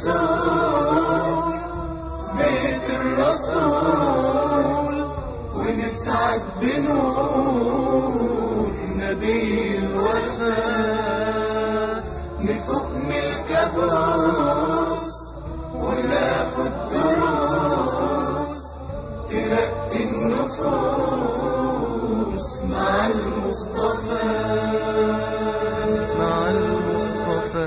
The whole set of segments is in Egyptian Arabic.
نزور بيت الرسول ونسعد بنور نبي الوفاء نفوق من الكابوس وناخد دروس ترقي النفوس مع المصطفى مع المصطفى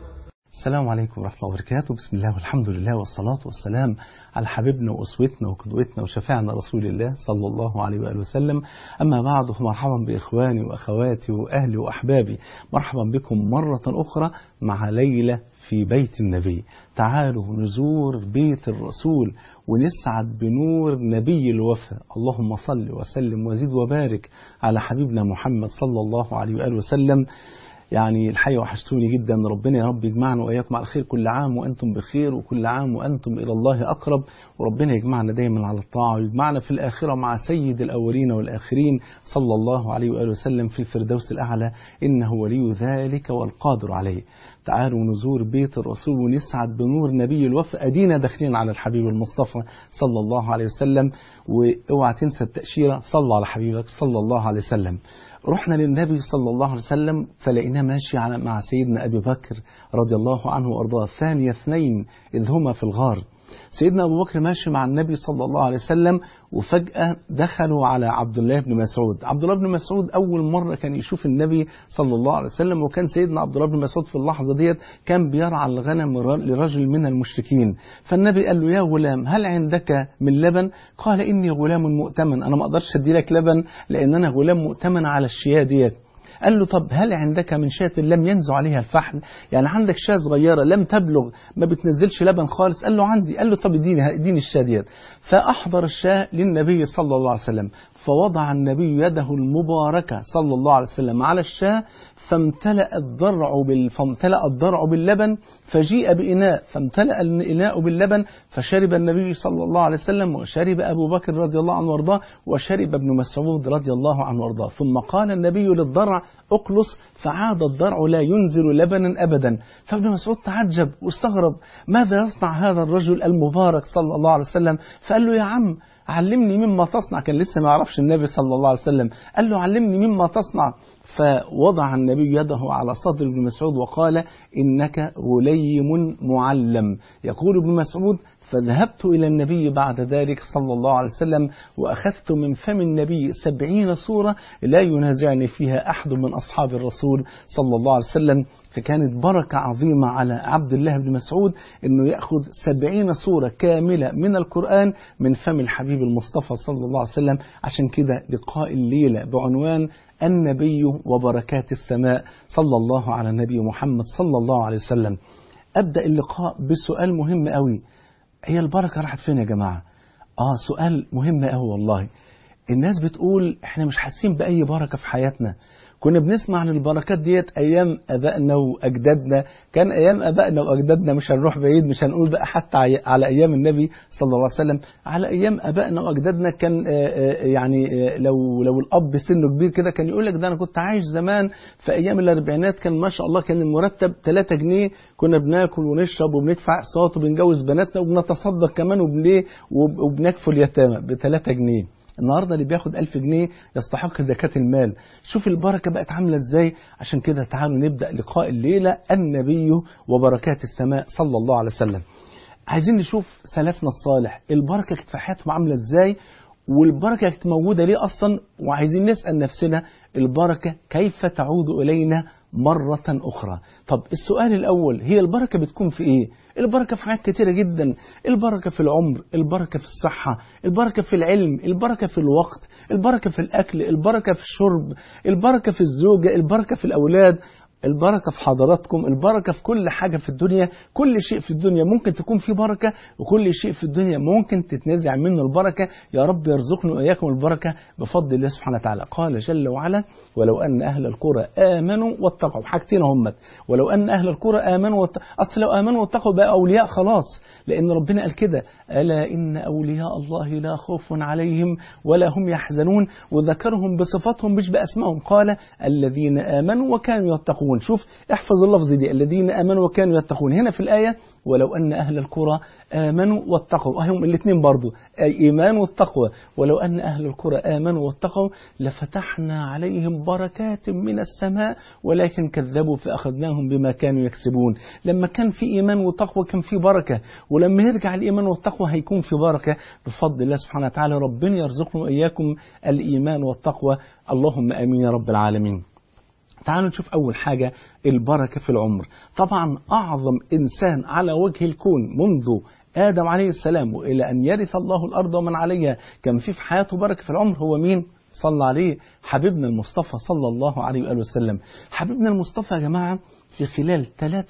السلام عليكم ورحمة الله وبركاته بسم الله والحمد لله والصلاة والسلام على حبيبنا وأسوتنا وقدوتنا وشفاعنا رسول الله صلى الله عليه وآله وسلم أما بعد فمرحبا بإخواني وأخواتي وأهلي وأحبابي مرحبا بكم مرة أخرى مع ليلة في بيت النبي تعالوا نزور بيت الرسول ونسعد بنور نبي الوفا اللهم صل وسلم وزد وبارك على حبيبنا محمد صلى الله عليه وآله وسلم يعني الحقيقة وحشتوني جدا ربنا يا رب يجمعنا وإياكم على خير كل عام وأنتم بخير وكل عام وأنتم إلى الله أقرب وربنا يجمعنا دايما على الطاعة ويجمعنا في الآخرة مع سيد الأولين والآخرين صلى الله عليه وآله وسلم في الفردوس الأعلى إنه ولي ذلك والقادر عليه تعالوا نزور بيت الرسول ونسعد بنور نبي الوفا أدينا داخلين على الحبيب المصطفى صلى الله عليه وسلم واوعى تنسى التأشيرة صلى على حبيبك صلى الله عليه وسلم رحنا للنبي صلى الله عليه وسلم فلقيناه ماشي على مع سيدنا أبي بكر رضي الله عنه وأرضاه ثاني اثنين إذ هما في الغار سيدنا أبو بكر ماشي مع النبي صلى الله عليه وسلم وفجأة دخلوا على عبد الله بن مسعود عبد الله بن مسعود أول مرة كان يشوف النبي صلى الله عليه وسلم وكان سيدنا عبد الله بن مسعود في اللحظة ديت كان بيرعى الغنم لرجل من المشركين فالنبي قال له يا غلام هل عندك من لبن قال إني غلام مؤتمن أنا ما أقدرش أدي لك لبن لأن أنا غلام مؤتمن على الشياه ديت قال له طب هل عندك من شاة لم ينزع عليها الفحل يعني عندك شاة صغيرة لم تبلغ ما بتنزلش لبن خالص قال له عندي قال له طب اديني اديني الشاة ديت فأحضر الشاة للنبي صلى الله عليه وسلم فوضع النبي يده المباركة صلى الله عليه وسلم على الشاة فامتلأ الضرع بال... فامتلأ الضرع باللبن فجيء بإناء فامتلأ الإناء باللبن فشرب النبي صلى الله عليه وسلم وشرب أبو بكر رضي الله عنه وارضاه وشرب ابن مسعود رضي الله عنه وارضاه ثم قال النبي للضرع اقلص فعاد الضرع لا ينزل لبنا أبدا فابن مسعود تعجب واستغرب ماذا يصنع هذا الرجل المبارك صلى الله عليه وسلم فقال له يا عم علمني مما تصنع كان لسه ما يعرفش النبي صلى الله عليه وسلم قال له علمني مما تصنع فوضع النبي يده على صدر ابن مسعود وقال إنك غليم معلم يقول ابن مسعود فذهبت إلى النبي بعد ذلك صلى الله عليه وسلم وأخذت من فم النبي سبعين سورة لا ينازعني فيها أحد من أصحاب الرسول صلى الله عليه وسلم فكانت بركة عظيمة على عبد الله بن مسعود أنه يأخذ سبعين سورة كاملة من القرآن من فم الحبيب المصطفى صلى الله عليه وسلم عشان كده لقاء الليلة بعنوان النبي وبركات السماء صلى الله على النبي محمد صلى الله عليه وسلم أبدأ اللقاء بسؤال مهم قوي هي البركة راحت فين يا جماعة آه سؤال مهم قوي والله الناس بتقول احنا مش حاسين بأي بركة في حياتنا كنا بنسمع عن البركات ديت ايام ابائنا واجدادنا كان ايام ابائنا واجدادنا مش هنروح بعيد مش هنقول بقى حتى على ايام النبي صلى الله عليه وسلم على ايام ابائنا واجدادنا كان يعني لو لو الاب سنه كبير كده كان يقول لك ده انا كنت عايش زمان في ايام الاربعينات كان ما شاء الله كان المرتب 3 جنيه كنا بناكل ونشرب وبندفع اقساط وبنجوز بناتنا وبنتصدق كمان وبنيه وبنكفل يتامى ب 3 جنيه النهارده اللي بياخد 1000 جنيه يستحق زكاة المال شوف البركة بقت عاملة ازاي عشان كده تعالوا نبدأ لقاء الليلة النبي وبركات السماء صلى الله عليه وسلم عايزين نشوف سلفنا الصالح البركة كانت في حياتهم عاملة ازاي والبركة كانت موجودة ليه أصلا وعايزين نسأل نفسنا البركة كيف تعود إلينا مرة أخرى طب السؤال الأول هي البركة بتكون في إيه؟ البركة في حاجات كتيرة جدا البركة في العمر البركة في الصحة البركة في العلم البركة في الوقت البركة في الأكل البركة في الشرب البركة في الزوجة البركة في الأولاد البركة في حضراتكم البركة في كل حاجة في الدنيا كل شيء في الدنيا ممكن تكون فيه بركة وكل شيء في الدنيا ممكن تتنزع منه البركة يا رب يرزقنا وإياكم البركة بفضل الله سبحانه وتعالى قال جل وعلا ولو أن أهل القرى آمنوا واتقوا حاجتين همت ولو أن أهل القرى آمنوا واتقوا أصل لو آمنوا واتقوا بقى أولياء خلاص لأن ربنا قال كده ألا إن أولياء الله لا خوف عليهم ولا هم يحزنون وذكرهم بصفاتهم مش بأسمائهم قال الذين آمنوا وكانوا يتقون يتقون شوف احفظ اللفظ دي الذين آمنوا وكانوا يتقون هنا في الآية ولو أن أهل القرى آمنوا واتقوا هم الاثنين برضو أي إيمان والتقوى ولو أن أهل القرى آمنوا واتقوا لفتحنا عليهم بركات من السماء ولكن كذبوا فأخذناهم بما كانوا يكسبون لما كان في إيمان وتقوى كان في بركة ولما يرجع الإيمان والتقوى هيكون في بركة بفضل الله سبحانه وتعالى ربنا يرزقنا وإياكم الإيمان والتقوى اللهم آمين يا رب العالمين تعالوا نشوف أول حاجة البركة في العمر طبعا أعظم إنسان على وجه الكون منذ آدم عليه السلام وإلى أن يرث الله الأرض ومن عليها كان في في حياته بركة في العمر هو مين؟ صلى عليه حبيبنا المصطفى صلى الله عليه وآله وسلم حبيبنا المصطفى يا جماعة في خلال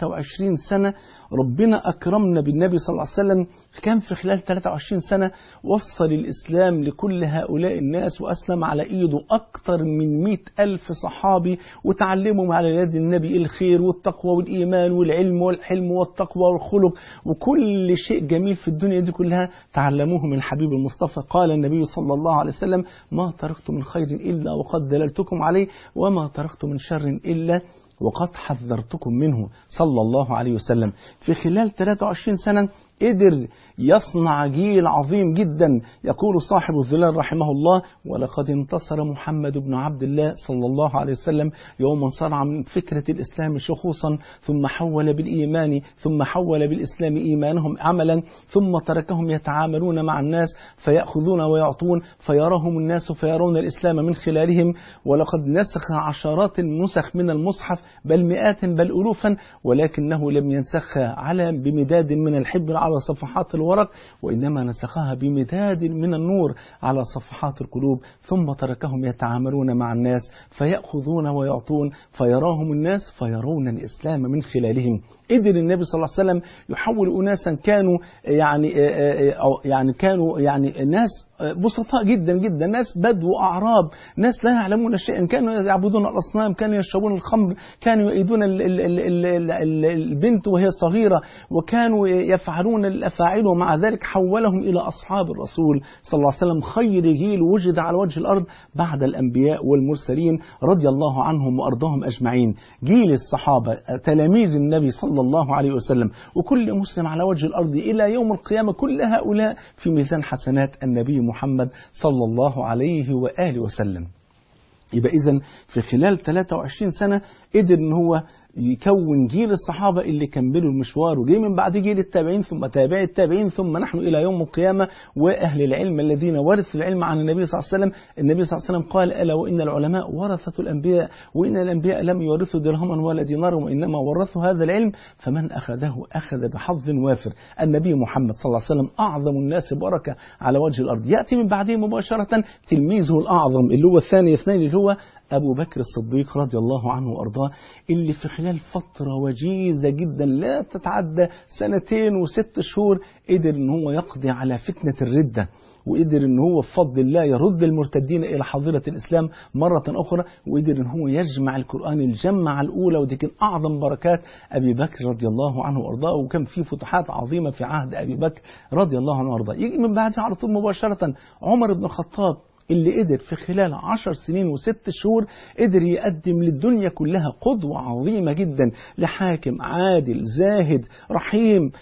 23 سنة ربنا أكرمنا بالنبي صلى الله عليه وسلم كان في خلال 23 سنة وصل الإسلام لكل هؤلاء الناس وأسلم على إيده أكثر من 100 ألف صحابي وتعلموا على يد النبي الخير والتقوى والإيمان والعلم والحلم والتقوى والخلق وكل شيء جميل في الدنيا دي كلها تعلموه من الحبيب المصطفى قال النبي صلى الله عليه وسلم ما تركت من خير إلا وقد دللتكم عليه وما تركت من شر إلا وقد حذرتكم منه صلى الله عليه وسلم في خلال 23 سنة قدر يصنع جيل عظيم جدا يقول صاحب الظلال رحمه الله ولقد انتصر محمد بن عبد الله صلى الله عليه وسلم يوم صنع من فكرة الإسلام شخوصا ثم حول بالإيمان ثم حول بالإسلام إيمانهم عملا ثم تركهم يتعاملون مع الناس فيأخذون ويعطون فيراهم الناس فيرون الإسلام من خلالهم ولقد نسخ عشرات النسخ من المصحف بل مئات بل ألوفا ولكنه لم ينسخها على بمداد من الحبر على صفحات الورق وإنما نسخها بمداد من النور على صفحات القلوب ثم تركهم يتعاملون مع الناس فيأخذون ويعطون فيراهم الناس فيرون الإسلام من خلالهم قدر النبي صلى الله عليه وسلم يحول أناسا كانوا يعني أو يعني كانوا يعني ناس بسطاء جدا جدا ناس بدو أعراب ناس لا يعلمون شيئا كانوا يعبدون الأصنام كانوا يشربون الخمر كانوا يؤيدون ال ال ال ال ال البنت وهي صغيرة وكانوا يفعلون الأفاعيل ومع ذلك حولهم إلى أصحاب الرسول صلى الله عليه وسلم خير جيل وجد على وجه الأرض بعد الأنبياء والمرسلين رضي الله عنهم وأرضاهم أجمعين جيل الصحابة تلاميذ النبي صلى الله عليه وسلم وكل مسلم على وجه الأرض إلى يوم القيامة كل هؤلاء في ميزان حسنات النبي محمد صلى الله عليه وآله وسلم يبقى إذا في خلال 23 سنة قدر ان هو يكون جيل الصحابة اللي كملوا المشوار وجي من بعد جيل التابعين ثم تابع التابعين ثم نحن إلى يوم القيامة وأهل العلم الذين ورثوا العلم عن النبي صلى الله عليه وسلم النبي صلى الله عليه وسلم قال ألا وإن العلماء ورثة الأنبياء وإن الأنبياء لم يورثوا درهما ولا دينارا وإنما ورثوا هذا العلم فمن أخذه أخذ بحظ وافر النبي محمد صلى الله عليه وسلم أعظم الناس بركة على وجه الأرض يأتي من بعده مباشرة تلميذه الأعظم اللي هو الثاني اثنين اللي هو أبو بكر الصديق رضي الله عنه وأرضاه اللي في خلال فترة وجيزة جدا لا تتعدى سنتين وست شهور قدر ان هو يقضي على فتنة الردة وقدر ان هو بفضل الله يرد المرتدين الى حظيره الاسلام مره اخرى وقدر ان هو يجمع القران الجمعه الاولى ودي كان اعظم بركات ابي بكر رضي الله عنه وارضاه وكان في فتوحات عظيمه في عهد ابي بكر رضي الله عنه وارضاه يجي من بعدها على طول مباشره عمر بن الخطاب اللي قدر في خلال عشر سنين وست شهور قدر يقدم للدنيا كلها قدوة عظيمة جدا لحاكم عادل زاهد رحيم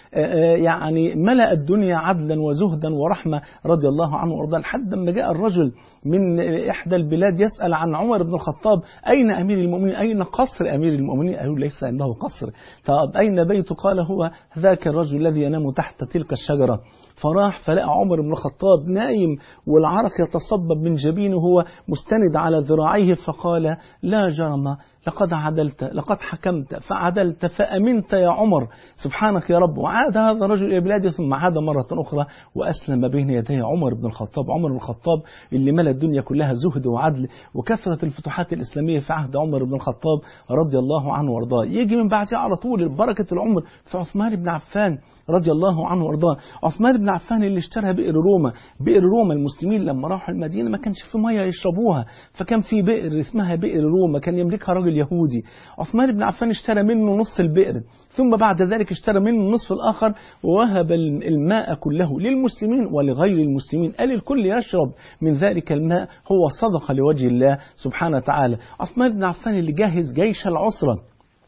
يعني ملأ الدنيا عدلا وزهدا ورحمة رضي الله عنه وارضاه لحد ما جاء الرجل من إحدى البلاد يسأل عن عمر بن الخطاب أين أمير المؤمنين أين قصر أمير المؤمنين قالوا ليس عنده قصر طب أين بيته قال هو ذاك الرجل الذي ينام تحت تلك الشجرة فراح فلقى عمر بن الخطاب نايم والعرق يتصبب من جبينه وهو مستند على ذراعيه فقال لا جرم لقد عدلت لقد حكمت فعدلت فأمنت يا عمر سبحانك يا رب وعاد هذا الرجل إلى بلاده ثم عاد مرة أخرى وأسلم بين يدي عمر بن الخطاب عمر بن الخطاب اللي ملى الدنيا كلها زهد وعدل وكثرة الفتوحات الإسلامية في عهد عمر بن الخطاب رضي الله عنه وارضاه يجي من بعدها على طول بركة العمر في عثمان بن عفان رضي الله عنه وارضاه عثمان بن عفان اللي اشترى بئر روما بئر روما المسلمين لما راحوا المدينة ما كانش في مية يشربوها فكان في بئر اسمها بئر روما كان يملكها راجل يهودي عثمان بن عفان اشترى منه نص البئر ثم بعد ذلك اشترى منه النصف الآخر ووهب الماء كله للمسلمين ولغير المسلمين قال الكل يشرب من ذلك الماء هو صدقة لوجه الله سبحانه وتعالى عثمان بن عفان اللي جهز جيش العسرة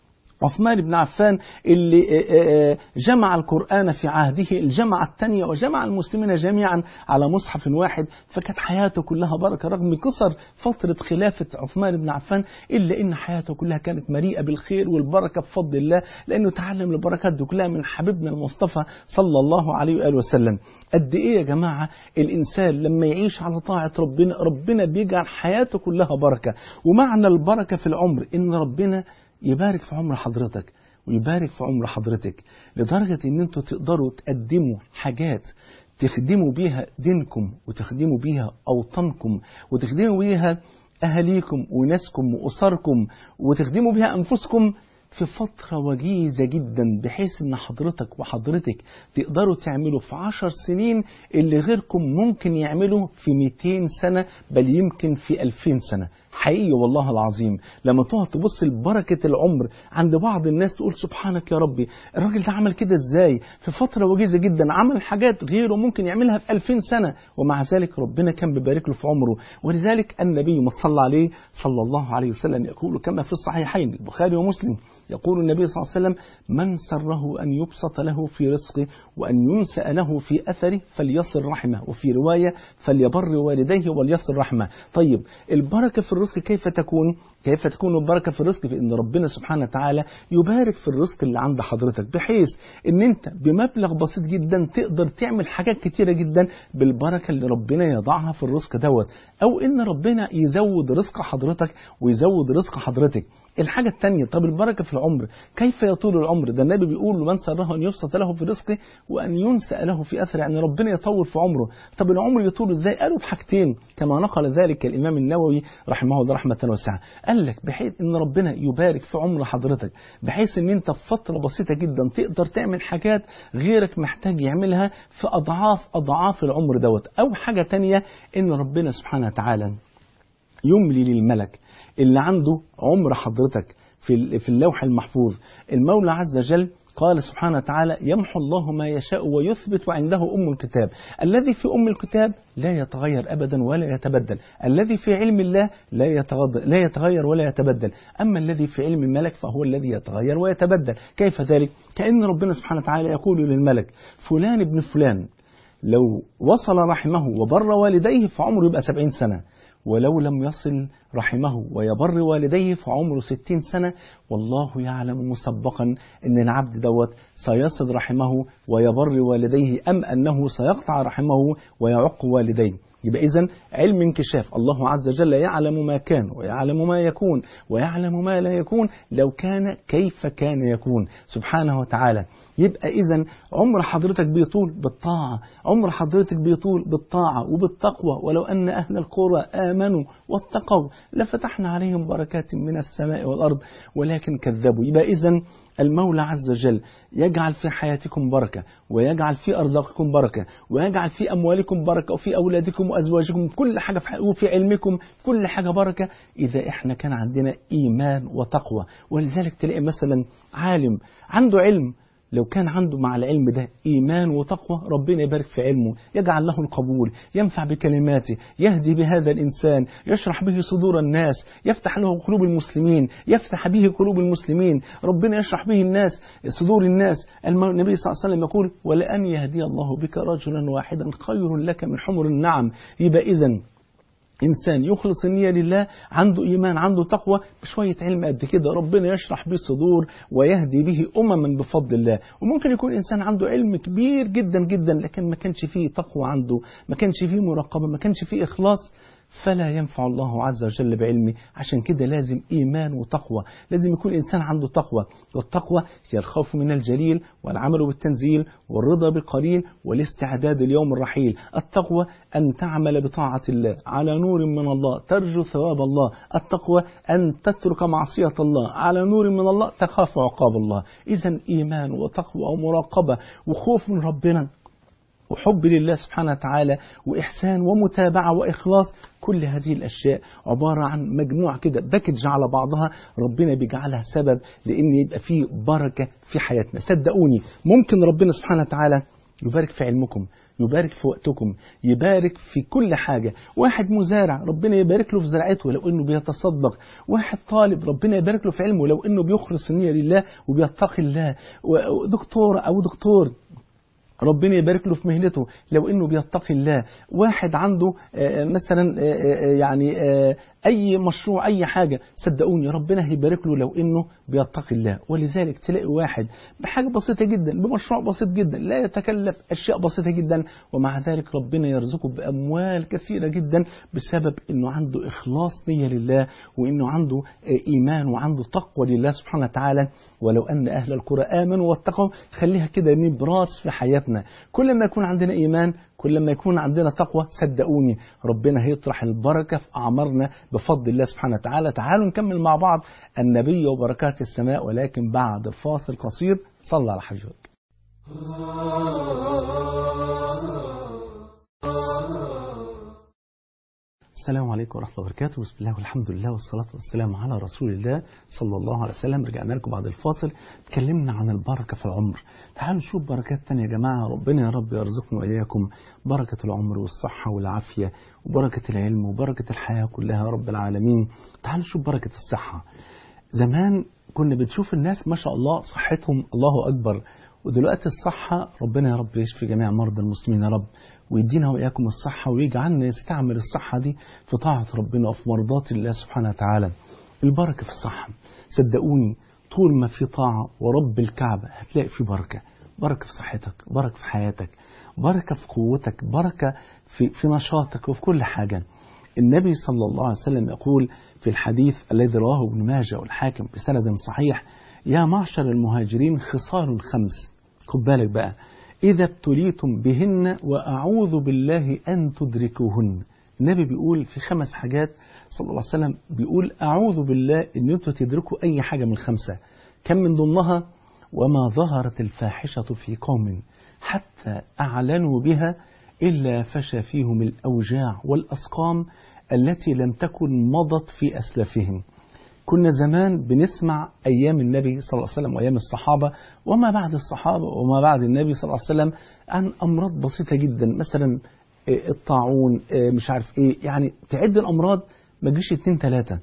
عثمان بن عفان اللي آه، آه، جمع القرآن في عهده الجمعة الثانية وجمع المسلمين جميعا على مصحف واحد فكانت حياته كلها بركة رغم قصر فترة خلافة عثمان بن عفان إلا إن حياته كلها كانت مليئة بالخير والبركة بفضل الله لأنه تعلم البركات دي كلها من حبيبنا المصطفى صلى الله عليه وآله وسلم قد إيه يا جماعة الإنسان لما يعيش على طاعة ربنا ربنا بيجعل حياته كلها بركة ومعنى البركة في العمر إن ربنا يبارك في عمر حضرتك ويبارك في عمر حضرتك لدرجة ان انتوا تقدروا تقدموا حاجات تخدموا بيها دينكم وتخدموا بيها أوطانكم وتخدموا بيها أهاليكم وناسكم وأسركم وتخدموا بيها أنفسكم في فترة وجيزة جدا بحيث ان حضرتك وحضرتك تقدروا تعملوا في عشر سنين اللي غيركم ممكن يعملوا في 200 سنة بل يمكن في 2000 سنة حقيقي والله العظيم لما تقعد تبص لبركة العمر عند بعض الناس تقول سبحانك يا ربي الراجل ده عمل كده ازاي في فترة وجيزة جدا عمل حاجات غيره ممكن يعملها في 2000 سنة ومع ذلك ربنا كان بيبارك له في عمره ولذلك النبي ما صلى عليه صلى الله عليه وسلم يقول كما في الصحيحين البخاري ومسلم يقول النبي صلى الله عليه وسلم من سره أن يبسط له في رزقه وأن ينسأ له في أثره فليصل رحمه وفي رواية فليبر والديه وليصل رحمه طيب البركة في الرزق كيف تكون كيف تكون البركة في الرزق في ان ربنا سبحانه وتعالى يبارك في الرزق اللي عند حضرتك بحيث ان انت بمبلغ بسيط جدا تقدر تعمل حاجات كتيرة جدا بالبركة اللي ربنا يضعها في الرزق دوت او ان ربنا يزود رزق حضرتك ويزود رزق حضرتك الحاجة الثانية طب البركة في العمر كيف يطول العمر ده النبي بيقول من سره أن يبسط له في رزقه وأن ينسأ له في أثره يعني ربنا يطول في عمره طب العمر يطول إزاي قالوا بحاجتين كما نقل ذلك الإمام النووي رحمه الله رحمة واسعة قال لك بحيث أن ربنا يبارك في عمر حضرتك بحيث أن أنت في فترة بسيطة جدا تقدر تعمل حاجات غيرك محتاج يعملها في أضعاف أضعاف العمر دوت أو حاجة تانية أن ربنا سبحانه وتعالى يملي للملك اللي عنده عمر حضرتك في في اللوح المحفوظ المولى عز وجل قال سبحانه وتعالى يمحو الله ما يشاء ويثبت وعنده أم الكتاب الذي في أم الكتاب لا يتغير أبدا ولا يتبدل الذي في علم الله لا يتغير, لا يتغير ولا يتبدل أما الذي في علم الملك فهو الذي يتغير ويتبدل كيف ذلك كأن ربنا سبحانه وتعالى يقول للملك فلان ابن فلان لو وصل رحمه وبر والديه فعمره يبقى سبعين سنة ولو لم يصل رحمه ويبر والديه فعمره ستين سنة والله يعلم مسبقا أن العبد دوت سيصل رحمه ويبر والديه أم أنه سيقطع رحمه ويعق والديه يبقى إذن علم انكشاف الله عز وجل يعلم ما كان ويعلم ما يكون ويعلم ما لا يكون لو كان كيف كان يكون سبحانه وتعالى يبقى إذا عمر حضرتك بيطول بالطاعة عمر حضرتك بيطول بالطاعة وبالتقوى ولو أن أهل القرى آمنوا واتقوا لفتحنا عليهم بركات من السماء والأرض ولكن كذبوا يبقى إذا المولى عز وجل يجعل في حياتكم بركة ويجعل في أرزاقكم بركة ويجعل في أموالكم بركة وفي أولادكم وأزواجكم كل حاجة في وفي علمكم كل حاجة بركة إذا إحنا كان عندنا إيمان وتقوى ولذلك تلاقي مثلا عالم عنده علم لو كان عنده مع العلم ده إيمان وتقوى ربنا يبارك في علمه يجعل له القبول ينفع بكلماته يهدي بهذا الإنسان يشرح به صدور الناس يفتح له قلوب المسلمين يفتح به قلوب المسلمين ربنا يشرح به الناس صدور الناس النبي صلى الله عليه وسلم يقول ولأن يهدي الله بك رجلا واحدا خير لك من حمر النعم يبقى إذن إنسان يخلص النية لله عنده إيمان عنده تقوى بشوية علم قد كده ربنا يشرح به الصدور ويهدي به أمما بفضل الله وممكن يكون إنسان عنده علم كبير جدا جدا لكن ما كانش فيه تقوى عنده ما كانش فيه مراقبة ما كانش فيه إخلاص فلا ينفع الله عز وجل بعلمه عشان كده لازم إيمان وتقوى لازم يكون إنسان عنده تقوى والتقوى هي الخوف من الجليل والعمل بالتنزيل والرضا بالقليل والاستعداد ليوم الرحيل التقوى أن تعمل بطاعة الله على نور من الله ترجو ثواب الله التقوى أن تترك معصية الله على نور من الله تخاف عقاب الله إذا إيمان وتقوى ومراقبة وخوف من ربنا وحب لله سبحانه وتعالى وإحسان ومتابعة وإخلاص كل هذه الأشياء عبارة عن مجموعة كده باكج على بعضها ربنا بيجعلها سبب لأن يبقى فيه بركة في حياتنا صدقوني ممكن ربنا سبحانه وتعالى يبارك في علمكم يبارك في وقتكم يبارك في كل حاجة واحد مزارع ربنا يبارك له في زراعته لو انه بيتصدق واحد طالب ربنا يبارك له في علمه لو انه بيخلص النية لله وبيتقي الله ودكتور او دكتور ربنا يبارك له في مهنته لو انه بيتقي الله واحد عنده آه، مثلا آه، آه، يعني آه، اي مشروع اي حاجه صدقوني ربنا هيبارك له لو انه بيتقي الله ولذلك تلاقي واحد بحاجه بسيطه جدا بمشروع بسيط جدا لا يتكلف اشياء بسيطه جدا ومع ذلك ربنا يرزقه باموال كثيره جدا بسبب انه عنده اخلاص نيه لله وانه عنده آه، ايمان وعنده تقوى لله سبحانه وتعالى ولو ان اهل القرى امنوا واتقوا خليها كده نبراس في حياتنا كل ما يكون عندنا ايمان كل ما يكون عندنا تقوى صدقوني ربنا هيطرح البركة في أعمارنا بفضل الله سبحانه وتعالى تعالوا نكمل مع بعض النبي وبركات السماء ولكن بعد فاصل قصير صلى على حجرك السلام عليكم ورحمة الله وبركاته بسم الله والحمد لله والصلاة والسلام على رسول الله صلى الله عليه وسلم رجعنا لكم بعد الفاصل اتكلمنا عن البركة في العمر تعالوا نشوف بركات تانية يا جماعة ربنا يا رب يرزقنا وإياكم بركة العمر والصحة والعافية وبركة العلم وبركة الحياة كلها يا رب العالمين تعالوا نشوف بركة الصحة زمان كنا بنشوف الناس ما شاء الله صحتهم الله أكبر ودلوقتي الصحة ربنا يا رب يشفي جميع مرضى المسلمين يا رب ويدينا وإياكم الصحة ويجعلنا نستعمل الصحة دي في طاعة ربنا وفي مرضات الله سبحانه وتعالى البركة في الصحة صدقوني طول ما في طاعة ورب الكعبة هتلاقي في بركة بركة في صحتك بركة في حياتك بركة في قوتك بركة في, في نشاطك وفي كل حاجة النبي صلى الله عليه وسلم يقول في الحديث الذي رواه ابن ماجه والحاكم بسند صحيح يا معشر المهاجرين خصال خمس خد بالك بقى إذا ابتليتم بهن وأعوذ بالله أن تدركوهن النبي بيقول في خمس حاجات صلى الله عليه وسلم بيقول أعوذ بالله أن أنتوا تدركوا أي حاجة من الخمسة كم من ضمنها وما ظهرت الفاحشة في قوم حتى أعلنوا بها إلا فشى فيهم الأوجاع والأسقام التي لم تكن مضت في أسلافهم كنا زمان بنسمع أيام النبي صلى الله عليه وسلم وأيام الصحابة وما بعد الصحابة وما بعد النبي صلى الله عليه وسلم عن أمراض بسيطة جدا مثلا آه، الطاعون آه، مش عارف إيه يعني تعد الأمراض ما تجيش اتنين تلاتة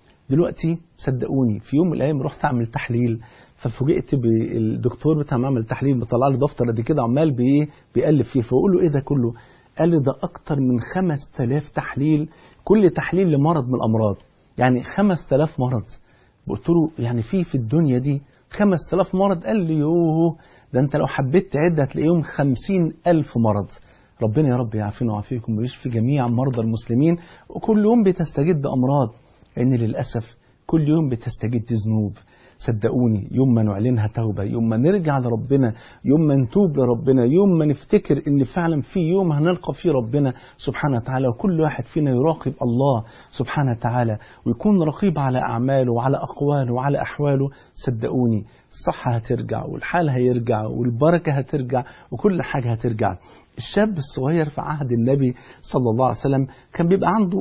دلوقتي صدقوني في يوم من الأيام رحت أعمل تحليل ففوجئت بالدكتور بتاع معمل التحليل بيطلع لي دفتر قد كده عمال بإيه بيقلب فيه فأقول له إيه ده كله؟ قال لي ده أكتر من 5000 تحليل كل تحليل لمرض من الأمراض يعني 5000 مرض قلت له يعني في في الدنيا دي 5000 مرض قال لي يوه ده انت لو حبيت تعد هتلاقيهم 50000 مرض ربنا يا رب يعافينا ويعافيكم ويشفي جميع مرضى المسلمين وكل يوم بتستجد أمراض لأن للأسف كل يوم بتستجد ذنوب صدقوني يوم ما نعلنها توبة يوم ما نرجع لربنا يوم ما نتوب لربنا يوم ما نفتكر ان فعلا في يوم هنلقى فيه ربنا سبحانه وتعالى وكل واحد فينا يراقب الله سبحانه وتعالى ويكون رقيب على أعماله وعلى أقواله وعلى أحواله صدقوني الصحة هترجع والحال هيرجع والبركة هترجع وكل حاجة هترجع الشاب الصغير في عهد النبي صلى الله عليه وسلم كان بيبقى عنده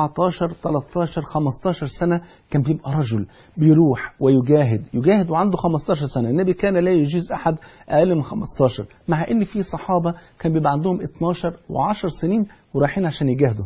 14 13 15 سنة كان بيبقى رجل بيروح ويجاهد يجاهد وعنده 15 سنة النبي كان لا يجيز أحد أقل من 15 مع إن في صحابة كان بيبقى عندهم 12 و10 سنين ورايحين عشان يجاهدوا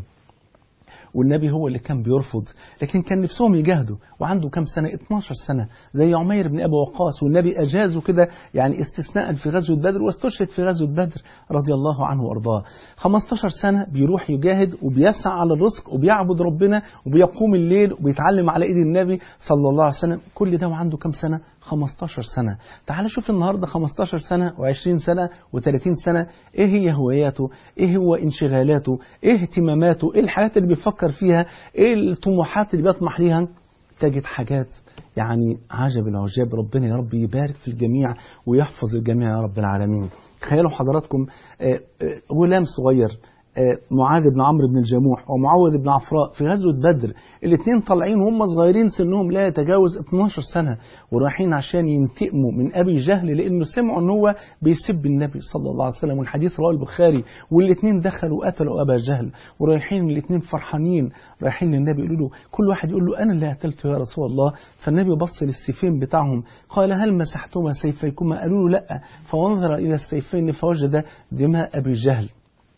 والنبي هو اللي كان بيرفض لكن كان نفسهم يجاهدوا وعنده كام سنة 12 سنة زي عمير بن أبي وقاص والنبي أجازه كده يعني استثناء في غزوة بدر واستشهد في غزوة بدر رضي الله عنه وأرضاه 15 سنة بيروح يجاهد وبيسعى على الرزق وبيعبد ربنا وبيقوم الليل وبيتعلم على إيد النبي صلى الله عليه وسلم كل ده وعنده كام سنة 15 سنة تعال شوف النهاردة 15 سنة و20 سنة و30 سنة ايه هي هواياته ايه هو انشغالاته ايه اهتماماته ايه الحاجات اللي بيفكر فيها ايه الطموحات اللي بيطمح ليها تجد حاجات يعني عجب العجاب ربنا يا رب يبارك في الجميع ويحفظ الجميع يا رب العالمين تخيلوا حضراتكم آه، آه، غلام صغير آه، معاذ بن عمرو بن الجموح ومعوذ بن عفراء في غزوة بدر الاثنين طالعين وهم صغيرين سنهم لا يتجاوز 12 سنة ورايحين عشان ينتقموا من أبي جهل لأنه سمعوا أن هو بيسب النبي صلى الله عليه وسلم والحديث رواه البخاري والاثنين دخلوا قتلوا أبا جهل ورايحين الاثنين فرحانين رايحين للنبي يقولوا له كل واحد يقول له أنا اللي قتلته يا رسول الله فالنبي بص للسيفين بتاعهم قال هل مسحتما سيفيكما قالوا له لا فنظر إلى السيفين فوجد دماء أبي جهل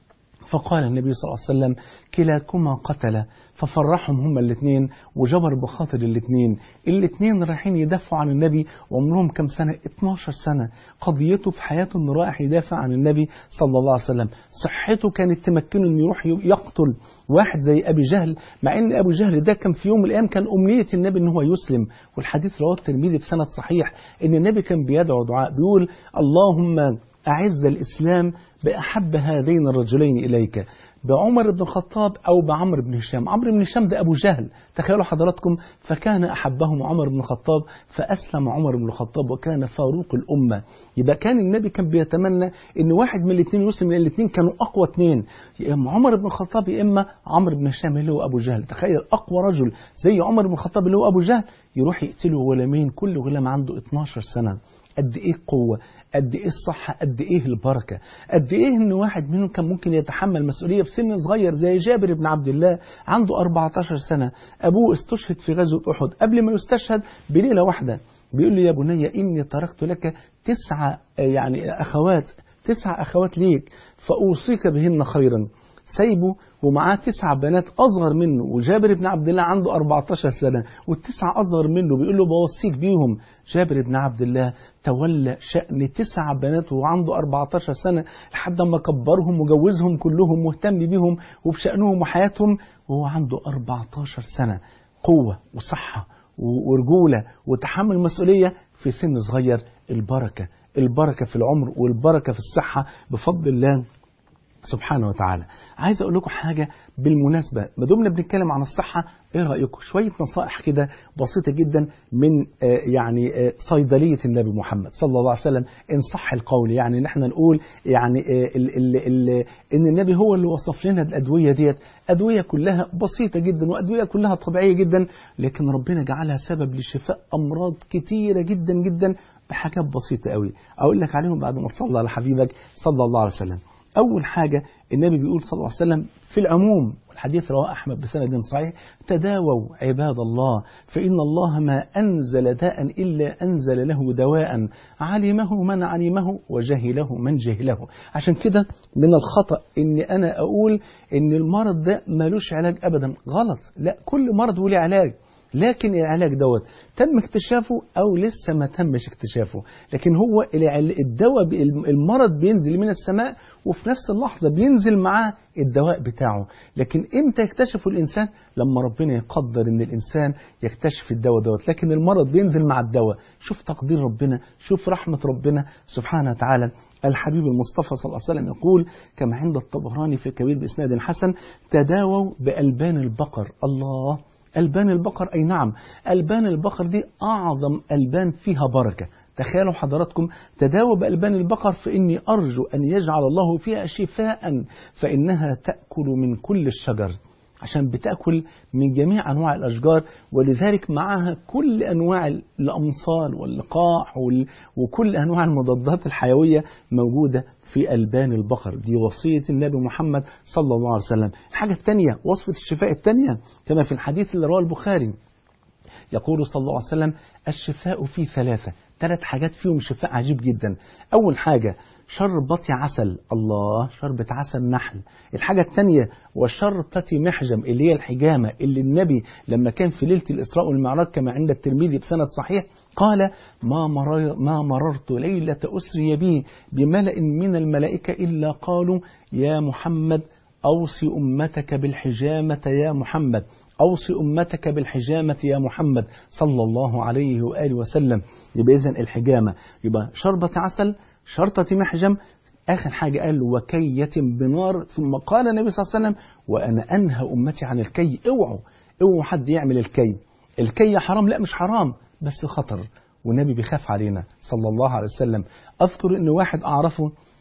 فقال النبي صلى الله عليه وسلم كلاكما قتل ففرحهم هما الاثنين وجبر بخاطر الاثنين الاثنين رايحين يدافعوا عن النبي وعمرهم كم سنة 12 سنة قضيته في حياته انه رايح يدافع عن النبي صلى الله عليه وسلم صحته كانت تمكنه انه يروح يقتل واحد زي ابي جهل مع ان ابو جهل ده كان في يوم من الايام كان امنيه النبي ان هو يسلم والحديث رواه الترمذي بسند صحيح ان النبي كان بيدعو دعاء بيقول اللهم أعز الإسلام بأحب هذين الرجلين إليك بعمر بن الخطاب أو بعمر بن هشام عمرو بن هشام ده أبو جهل تخيلوا حضراتكم فكان أحبهم عمر بن الخطاب فأسلم عمر بن الخطاب وكان فاروق الأمة يبقى كان النبي كان بيتمنى إن واحد من الاثنين يسلم لأن الاثنين كانوا أقوى اثنين يا إما عمر بن الخطاب يا إما عمرو بن هشام اللي هو أبو جهل تخيل أقوى رجل زي عمر بن الخطاب اللي هو أبو جهل يروح يقتله غلامين كل غلام عنده 12 سنة قد ايه قوة قد ايه الصحة قد ايه البركة قد ايه ان واحد منهم كان ممكن يتحمل مسؤولية في سن صغير زي جابر بن عبد الله عنده 14 سنة ابوه استشهد في غزوة احد قبل ما يستشهد بليلة واحدة بيقول له يا بني اني تركت لك تسعة يعني اخوات تسع اخوات ليك فاوصيك بهن خيرا سايبه ومعاه تسع بنات أصغر منه وجابر بن عبد الله عنده 14 سنة والتسعة أصغر منه بيقول له بوصيك بيهم جابر بن عبد الله تولى شأن تسع بنات وعنده 14 سنة لحد ما كبرهم وجوزهم كلهم مهتم بيهم وبشأنهم وحياتهم وهو عنده 14 سنة قوة وصحة ورجولة وتحمل مسؤولية في سن صغير البركة البركة في العمر والبركة في الصحة بفضل الله سبحانه وتعالى عايز اقول لكم حاجه بالمناسبه ما دمنا بنتكلم عن الصحه ايه رايكم شويه نصائح كده بسيطه جدا من آه يعني آه صيدليه النبي محمد صلى الله عليه وسلم ان صح القول يعني ان احنا نقول يعني آه ال ال ال ان النبي هو اللي وصف لنا الادويه ديت ادويه كلها بسيطه جدا وادويه كلها طبيعيه جدا لكن ربنا جعلها سبب لشفاء امراض كتيره جدا جدا بحاجات بسيطه قوي اقول لك عليهم بعد ما تصلي على حبيبك صلى الله عليه وسلم أول حاجة النبي بيقول صلى الله عليه وسلم في العموم والحديث رواه أحمد بسند صحيح تداووا عباد الله فإن الله ما أنزل داء إلا أنزل له دواء علمه من علمه وجهله من جهله عشان كده من الخطأ إن أنا أقول إن المرض ده ملوش علاج أبدا غلط لا كل مرض وليه علاج لكن العلاج دوت تم اكتشافه او لسه ما تمش اكتشافه لكن هو الدواء المرض بينزل من السماء وفي نفس اللحظة بينزل معاه الدواء بتاعه لكن امتى يكتشفه الانسان لما ربنا يقدر ان الانسان يكتشف الدواء دوت لكن المرض بينزل مع الدواء شوف تقدير ربنا شوف رحمة ربنا سبحانه وتعالى الحبيب المصطفى صلى الله عليه وسلم يقول كما عند الطبراني في كبير بإسناد حسن تداووا بألبان البقر الله ألبان البقر أي نعم ألبان البقر دي أعظم ألبان فيها بركة تخيلوا حضراتكم تداووا بألبان البقر فإني أرجو أن يجعل الله فيها شفاء فإنها تأكل من كل الشجر عشان بتأكل من جميع أنواع الأشجار ولذلك معها كل أنواع الأمصال واللقاح وكل أنواع المضادات الحيوية موجودة في ألبان البقر دي وصية النبي محمد صلى الله عليه وسلم الحاجة الثانية وصفة الشفاء الثانية كما في الحديث اللي رواه البخاري يقول صلى الله عليه وسلم الشفاء في ثلاثة ثلاث حاجات فيهم شفاء عجيب جدا أول حاجة شربة عسل الله شربة عسل نحل الحاجة الثانية وشرطة محجم اللي هي الحجامة اللي النبي لما كان في ليلة الإسراء والمعراج كما عند الترمذي بسند صحيح قال ما, مرر ما مررت ليلة أسري بي بملأ من الملائكة إلا قالوا يا محمد أوصي أمتك بالحجامة يا محمد أوصي أمتك بالحجامة يا محمد صلى الله عليه وآله وسلم يبقى إذن الحجامة يبقى شربة عسل شرطة محجم آخر حاجة قال وكية بنار ثم قال النبي صلى الله عليه وسلم وأنا أنهى أمتي عن الكي اوعوا اوعوا حد يعمل الكي الكي حرام لا مش حرام بس خطر والنبي بيخاف علينا صلى الله عليه وسلم أذكر أن واحد أعرفه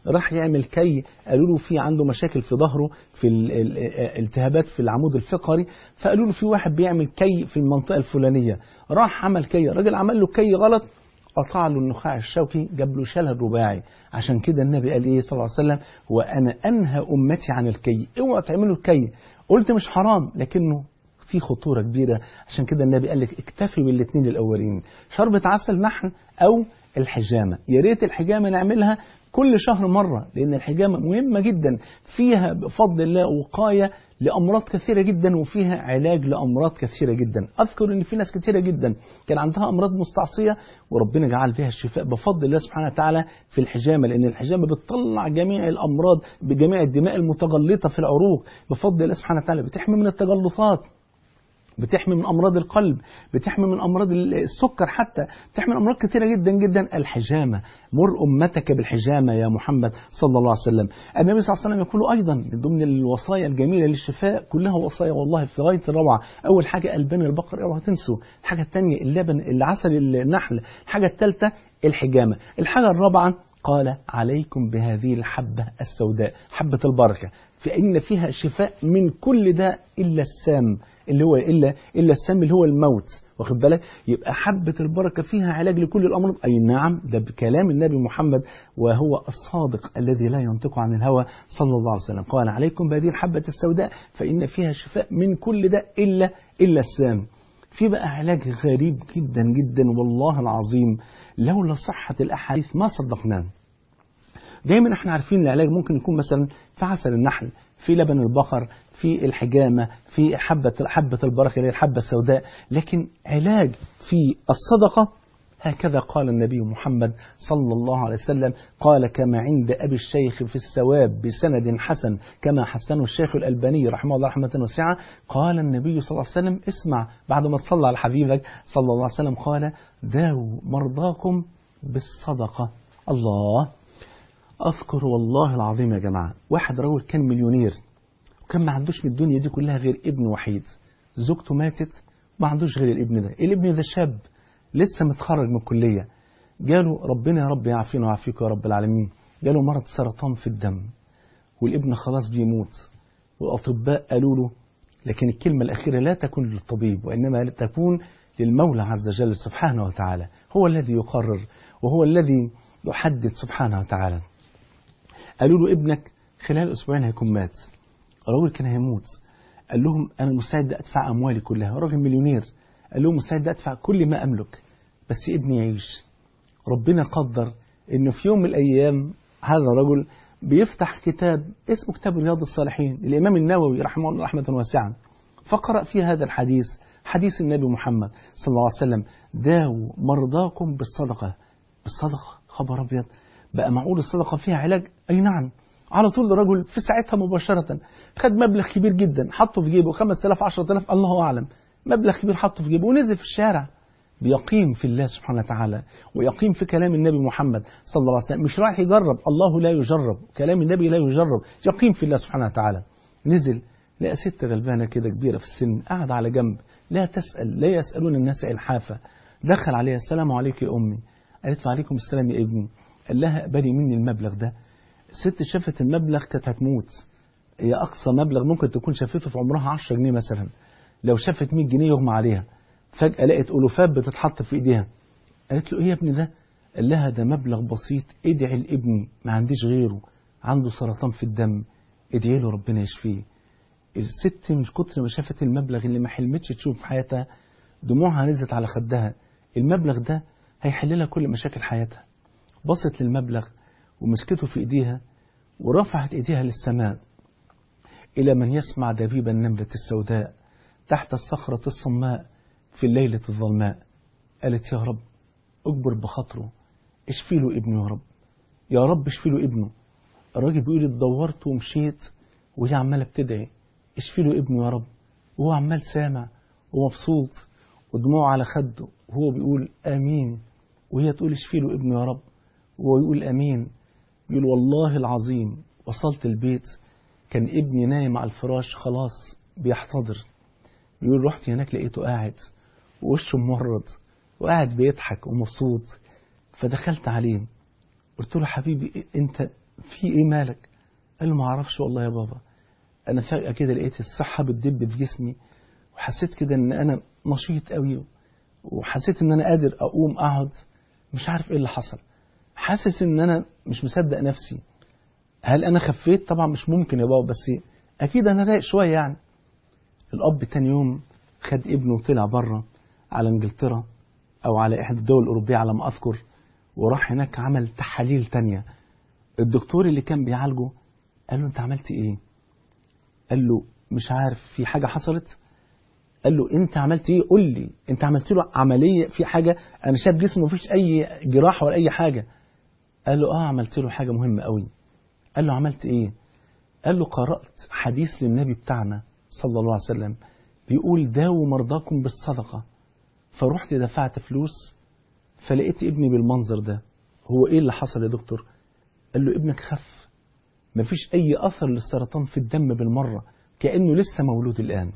راح يعمل كي قالوا له في عنده مشاكل في ظهره في ال- ال- التهابات في العمود الفقري فقالوا له في واحد بيعمل كي في المنطقة الفلانية راح عمل كي الراجل عمل له كي غلط قطع له النخاع الشوكي جاب له شلل رباعي عشان كده النبي قال ايه صلى الله عليه وسلم وانا انهى امتي عن الكي اوعوا تعملوا الكي قلت مش حرام لكنه في خطوره كبيره عشان كده النبي قال لك اكتفي بالاثنين الاولين شربة عسل نحل او الحجامه يا ريت الحجامه نعملها كل شهر مرة لأن الحجامة مهمة جدا فيها بفضل الله وقاية لأمراض كثيرة جدا وفيها علاج لأمراض كثيرة جدا أذكر أن في ناس كثيرة جدا كان عندها أمراض مستعصية وربنا جعل فيها الشفاء بفضل الله سبحانه وتعالى في الحجامة لأن الحجامة بتطلع جميع الأمراض بجميع الدماء المتجلطة في العروق بفضل الله سبحانه وتعالى بتحمي من التجلطات بتحمي من امراض القلب بتحمي من امراض السكر حتى بتحمي من امراض كثيره جدا جدا الحجامه مر امتك بالحجامه يا محمد صلى الله عليه وسلم النبي صلى الله عليه وسلم يقول ايضا من ضمن الوصايا الجميله للشفاء كلها وصايا والله في غايه الروعه اول حاجه البان البقر اوعوا تنسوا الحاجه الثانيه اللبن العسل النحل الحاجه الثالثه الحجامه الحاجه الرابعه قال عليكم بهذه الحبة السوداء حبة البركة فإن فيها شفاء من كل داء إلا السام اللي هو إلا إلا السام اللي هو الموت واخد بالك يبقى حبة البركة فيها علاج لكل الأمراض أي نعم ده بكلام النبي محمد وهو الصادق الذي لا ينطق عن الهوى صلى الله عليه وسلم قال عليكم بهذه الحبة السوداء فإن فيها شفاء من كل داء إلا إلا السام في بقى علاج غريب جدا جدا والله العظيم لولا صحة الأحاديث ما صدقناه دايما احنا عارفين العلاج ممكن يكون مثلا في عسل النحل في لبن البقر في الحجامة في حبة حبة البركة اللي هي الحبة السوداء لكن علاج في الصدقة هكذا قال النبي محمد صلى الله عليه وسلم قال كما عند أبي الشيخ في الثواب بسند حسن كما حسنه الشيخ الألباني رحمه الله رحمة واسعة قال النبي صلى الله عليه وسلم اسمع بعد ما تصلى على حبيبك صلى الله عليه وسلم قال داووا مرضاكم بالصدقة الله أذكر والله العظيم يا جماعة واحد رجل كان مليونير وكان ما عندوش من الدنيا دي كلها غير ابن وحيد زوجته ماتت ما عندوش غير الابن ده الابن ده شاب لسه متخرج من الكلية جاله ربنا يا رب يعافينا ويعافيك يا رب العالمين جاله مرض سرطان في الدم والابن خلاص بيموت والأطباء قالوا له لكن الكلمة الأخيرة لا تكون للطبيب وإنما تكون للمولى عز وجل سبحانه وتعالى هو الذي يقرر وهو الذي يحدد سبحانه وتعالى قالوا له ابنك خلال أسبوعين هيكون مات الراجل كان هيموت قال لهم أنا مستعد أدفع أموالي كلها راجل مليونير قال لهم مستعد أدفع كل ما أملك بس ابني يعيش ربنا قدر إنه في يوم من الأيام هذا الرجل بيفتح كتاب اسمه كتاب رياض الصالحين للإمام النووي رحمه الله رحمة واسعة فقرأ فيه هذا الحديث حديث النبي محمد صلى الله عليه وسلم داووا مرضاكم بالصدقة بالصدقة خبر أبيض بقى معقول الصدقة فيها علاج أي نعم على طول الرجل في ساعتها مباشرة خد مبلغ كبير جدا حطه في جيبه 5000 10000 الله أعلم مبلغ كبير حطه في جيبه ونزل في الشارع بيقيم في الله سبحانه وتعالى ويقيم في كلام النبي محمد صلى الله عليه وسلم مش رايح يجرب الله لا يجرب كلام النبي لا يجرب يقيم في الله سبحانه وتعالى نزل لقى ست غلبانة كده كبيرة في السن قاعدة على جنب لا تسأل لا يسألون الناس إلحافة دخل عليها السلام عليك يا أمي قالت له عليكم السلام يا ابني قال لها اقبلي مني المبلغ ده الست شافت المبلغ كانت هتموت هي أقصى مبلغ ممكن تكون شافته في عمرها 10 جنيه مثلا لو شافت 100 جنيه يغمى عليها فجأة لقت ألوفات بتتحط في إيديها قالت له إيه يا ابني ده قال لها ده مبلغ بسيط ادعي لابني ما عنديش غيره عنده سرطان في الدم ادعي له ربنا يشفيه الست من كتر ما شافت المبلغ اللي ما حلمتش تشوف في حياتها دموعها نزلت على خدها المبلغ ده هيحل لها كل مشاكل حياتها بصت للمبلغ ومسكته في ايديها ورفعت ايديها للسماء الى من يسمع دبيب النملة السوداء تحت الصخرة الصماء في الليلة الظلماء قالت يا رب اجبر بخاطره اشفي له ابنه يا رب يا رب اشفي له ابنه الراجل بيقول اتدورت ومشيت وهي عمالة بتدعي اشفي له ابنه يا رب وهو عمال سامع ومبسوط ودموعه على خده وهو بيقول آمين وهي تقول اشفي له ابنه يا رب وهو يقول آمين يقول والله العظيم وصلت البيت كان ابني نايم على الفراش خلاص بيحتضر بيقول رحت هناك لقيته قاعد ووشه ممرض وقاعد بيضحك ومبسوط فدخلت عليه قلت له حبيبي انت في ايه مالك قال له ما اعرفش والله يا بابا انا فجاه كده لقيت الصحه بتدب في جسمي وحسيت كده ان انا نشيط قوي وحسيت ان انا قادر اقوم اقعد مش عارف ايه اللي حصل حاسس ان انا مش مصدق نفسي هل انا خفيت طبعا مش ممكن يا بابا بس اكيد انا رايق شويه يعني الاب تاني يوم خد ابنه وطلع بره على انجلترا او على احدى الدول الاوروبيه على ما اذكر وراح هناك عمل تحاليل تانية الدكتور اللي كان بيعالجه قال له انت عملت ايه قال له مش عارف في حاجه حصلت قال له انت عملت ايه قول لي انت عملت له عمليه في حاجه انا شايف جسمه مفيش اي جراحه ولا اي حاجه قال له اه عملت له حاجه مهمه قوي قال له عملت ايه قال له قرات حديث للنبي بتاعنا صلى الله عليه وسلم بيقول داووا مرضاكم بالصدقه فرحت دفعت فلوس فلقيت ابني بالمنظر ده هو ايه اللي حصل يا دكتور قال له ابنك خف مفيش اي اثر للسرطان في الدم بالمره كانه لسه مولود الان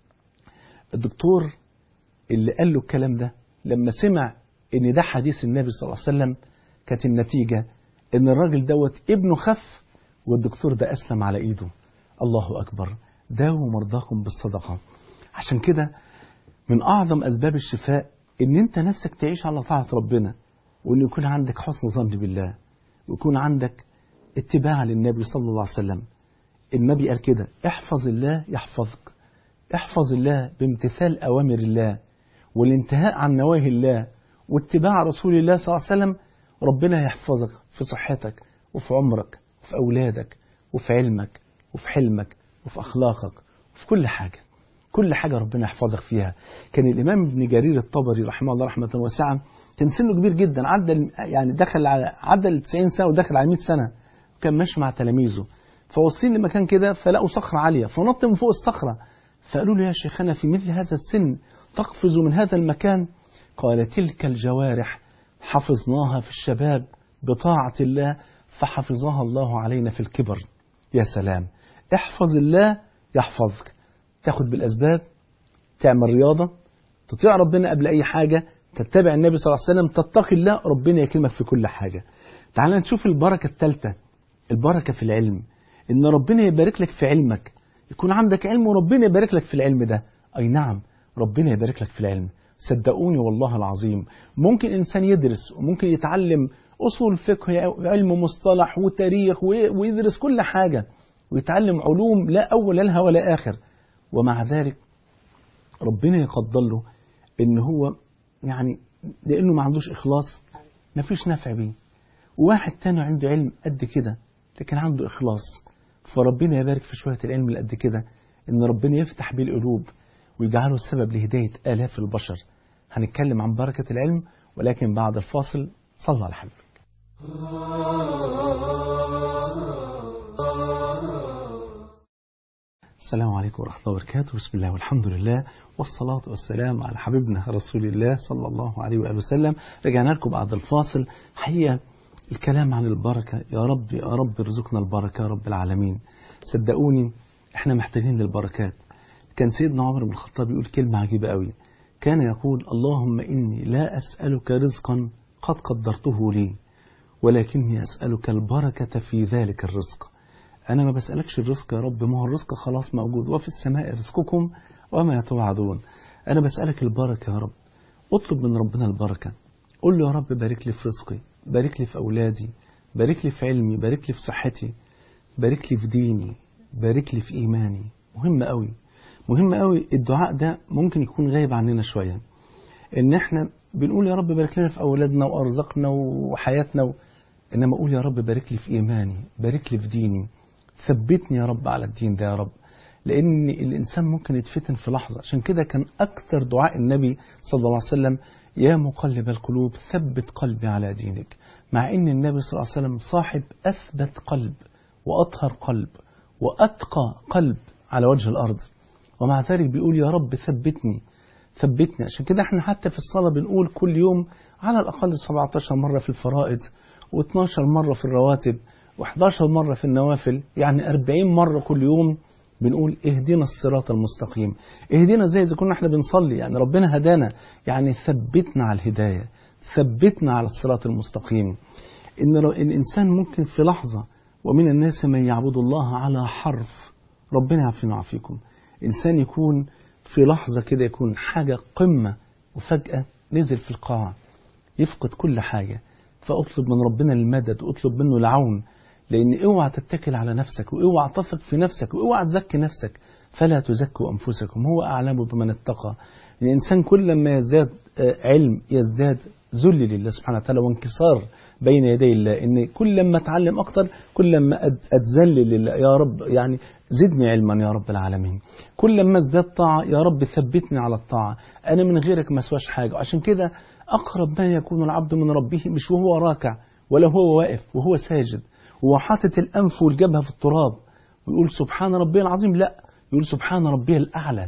الدكتور اللي قال له الكلام ده لما سمع ان ده حديث النبي صلى الله عليه وسلم كانت النتيجه ان الراجل دوت ابنه خف والدكتور ده اسلم على ايده الله اكبر داووا مرضاكم بالصدقه عشان كده من اعظم اسباب الشفاء ان انت نفسك تعيش على طاعه ربنا وان يكون عندك حسن ظن بالله ويكون عندك اتباع للنبي صلى الله عليه وسلم النبي قال كده احفظ الله يحفظك احفظ الله بامتثال أوامر الله والانتهاء عن نواهي الله واتباع رسول الله صلى الله عليه وسلم ربنا يحفظك في صحتك وفي عمرك وفي أولادك وفي علمك وفي حلمك وفي أخلاقك وفي كل حاجة كل حاجة ربنا يحفظك فيها كان الإمام ابن جرير الطبري رحمه الله رحمة واسعة كان سنه كبير جدا عدى يعني دخل على عدى ال 90 سنة ودخل على 100 سنة وكان ماشي مع تلاميذه فوصلين لمكان كده فلقوا صخرة عالية فنط من فوق الصخرة فقالوا له يا شيخنا في مثل هذا السن تقفز من هذا المكان قال تلك الجوارح حفظناها في الشباب بطاعة الله فحفظها الله علينا في الكبر يا سلام احفظ الله يحفظك تاخد بالأسباب تعمل رياضة تطيع ربنا قبل أي حاجة تتبع النبي صلى الله عليه وسلم تتقي الله ربنا يكرمك في كل حاجة تعال نشوف البركة الثالثة البركة في العلم إن ربنا يبارك لك في علمك يكون عندك علم وربنا يبارك لك في العلم ده أي نعم ربنا يبارك لك في العلم صدقوني والله العظيم ممكن إنسان يدرس وممكن يتعلم أصول فقه علم مصطلح وتاريخ ويدرس كل حاجة ويتعلم علوم لا أول لها ولا آخر ومع ذلك ربنا يقدر له إن هو يعني لأنه ما عندوش إخلاص ما فيش نفع بيه وواحد تاني عنده علم قد كده لكن عنده إخلاص فربنا يبارك في شوية العلم اللي قد كده إن ربنا يفتح بيه القلوب ويجعله سبب لهداية آلاف البشر هنتكلم عن بركة العلم ولكن بعد الفاصل صلى على حبيبك السلام عليكم ورحمة الله وبركاته بسم الله والحمد لله والصلاة والسلام على حبيبنا رسول الله صلى الله عليه وآله وسلم رجعنا لكم بعد الفاصل حقيقة الكلام عن البركة يا رب يا رب ارزقنا البركة يا رب العالمين صدقوني احنا محتاجين للبركات كان سيدنا عمر بن الخطاب يقول كلمة عجيبة قوي كان يقول اللهم إني لا أسألك رزقا قد قدرته لي ولكني أسألك البركة في ذلك الرزق أنا ما بسألكش الرزق يا رب ما هو الرزق خلاص موجود وفي السماء رزقكم وما توعدون أنا بسألك البركة يا رب اطلب من ربنا البركة قل له يا رب بارك لي في رزقي بارك لي في أولادي بارك لي في علمي بارك لي في صحتي بارك لي في ديني بارك لي في إيماني مهم قوي مهم قوي الدعاء ده ممكن يكون غايب عننا شوية ان احنا بنقول يا رب بارك لنا في اولادنا وارزقنا وحياتنا و... انما اقول يا رب بارك لي في ايماني بارك لي في ديني ثبتني يا رب على الدين ده يا رب لان الانسان ممكن يتفتن في لحظه عشان كده كان اكثر دعاء النبي صلى الله عليه وسلم يا مقلب القلوب ثبت قلبي على دينك مع ان النبي صلى الله عليه وسلم صاحب اثبت قلب واطهر قلب واتقى قلب على وجه الارض ومع ذلك بيقول يا رب ثبتني ثبتني عشان كده احنا حتى في الصلاة بنقول كل يوم على الأقل 17 مرة في الفرائض و12 مرة في الرواتب و11 مرة في النوافل يعني 40 مرة كل يوم بنقول اهدنا الصراط المستقيم اهدنا زي إذا كنا احنا بنصلي يعني ربنا هدانا يعني ثبتنا على الهداية ثبتنا على الصراط المستقيم إن الإنسان ممكن في لحظة ومن الناس من يعبد الله على حرف ربنا يعافينا ويعافيكم إنسان يكون في لحظة كده يكون حاجة قمة وفجأة نزل في القاع يفقد كل حاجة فأطلب من ربنا المدد وأطلب منه العون لأن اوعى تتكل على نفسك واوعى تثق في نفسك واوعى تزكي نفسك فلا تزكوا أنفسكم هو أعلم بمن اتقى الإنسان كل ما يزداد علم يزداد ذل لله سبحانه وتعالى وانكسار بين يدي الله ان كل ما اتعلم اكتر كل ما اتذلل لله يا رب يعني زدني علما يا رب العالمين كل ما ازداد طاعه يا رب ثبتني على الطاعه انا من غيرك ما اسواش حاجه عشان كده اقرب ما يكون العبد من ربه مش وهو راكع ولا هو واقف وهو ساجد وهو حاطط الانف والجبهه في التراب ويقول سبحان ربي العظيم لا يقول سبحان ربي الاعلى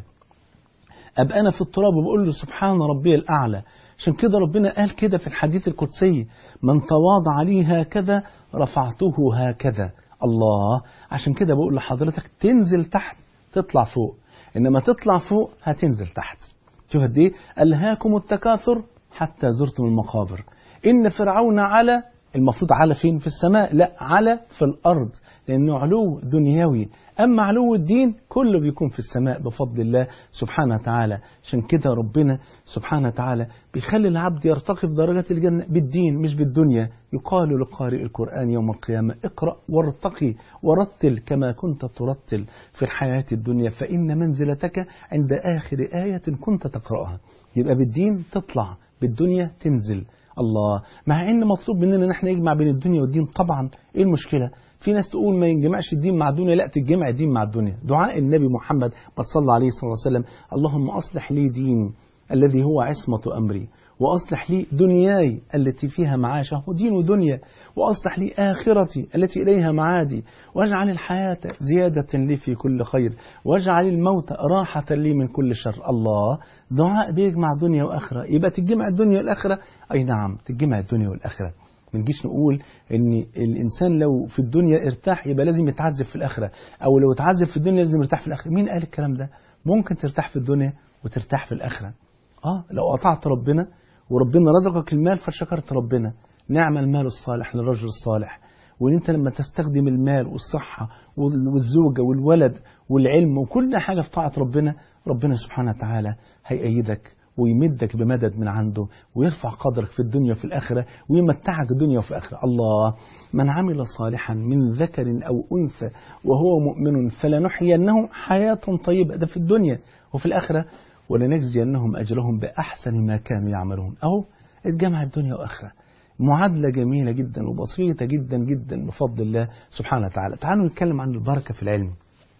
ابقى انا في التراب وبقول له سبحان ربي الاعلى عشان كده ربنا قال كده في الحديث القدسي من تواضع لي هكذا رفعته هكذا الله عشان كده بقول لحضرتك تنزل تحت تطلع فوق انما تطلع فوق هتنزل تحت شوف قد ايه الهاكم التكاثر حتى زرتم المقابر ان فرعون على المفروض على فين في السماء لا على في الارض لانه علو دنيوي اما علو الدين كله بيكون في السماء بفضل الله سبحانه وتعالى عشان كده ربنا سبحانه وتعالى بيخلي العبد يرتقي في درجات الجنه بالدين مش بالدنيا يقال لقارئ القران يوم القيامه اقرا وارتقي ورتل كما كنت ترتل في الحياه الدنيا فان منزلتك عند اخر ايه كنت تقراها يبقى بالدين تطلع بالدنيا تنزل الله مع ان مطلوب مننا ان احنا نجمع بين الدنيا والدين طبعا ايه المشكله في ناس تقول ما ينجمعش الدين مع الدنيا لا تتجمع الدين مع الدنيا دعاء النبي محمد ما صلى عليه صلى الله عليه وسلم اللهم اصلح لي ديني الذي هو عصمة أمري وأصلح لي دنياي التي فيها معاشه دين ودنيا وأصلح لي آخرتي التي إليها معادي واجعل الحياة زيادة لي في كل خير واجعل الموت راحة لي من كل شر الله دعاء بيجمع دنيا وآخرة يبقى تجمع الدنيا والآخرة أي نعم تجمع الدنيا والآخرة ما نجيش نقول ان الانسان لو في الدنيا ارتاح يبقى لازم يتعذب في الاخره او لو اتعذب في الدنيا لازم يرتاح في الاخره مين قال الكلام ده ممكن ترتاح في الدنيا وترتاح في الاخره اه لو قطعت ربنا وربنا رزقك المال فشكرت ربنا نعم المال الصالح للرجل الصالح وان انت لما تستخدم المال والصحه والزوجه والولد والعلم وكل حاجه في طاعه ربنا ربنا سبحانه وتعالى هيأيدك ويمدك بمدد من عنده ويرفع قدرك في الدنيا وفي الآخرة ويمتعك الدنيا وفي الآخرة الله من عمل صالحا من ذكر أو أنثى وهو مؤمن فلنحيينه حياة طيبة ده في الدنيا وفي الآخرة ولنجزينهم أجرهم بأحسن ما كانوا يعملون أهو اتجمع الدنيا وآخرة معادلة جميلة جدا وبسيطة جدا جدا بفضل الله سبحانه وتعالى تعالوا نتكلم عن البركة في العلم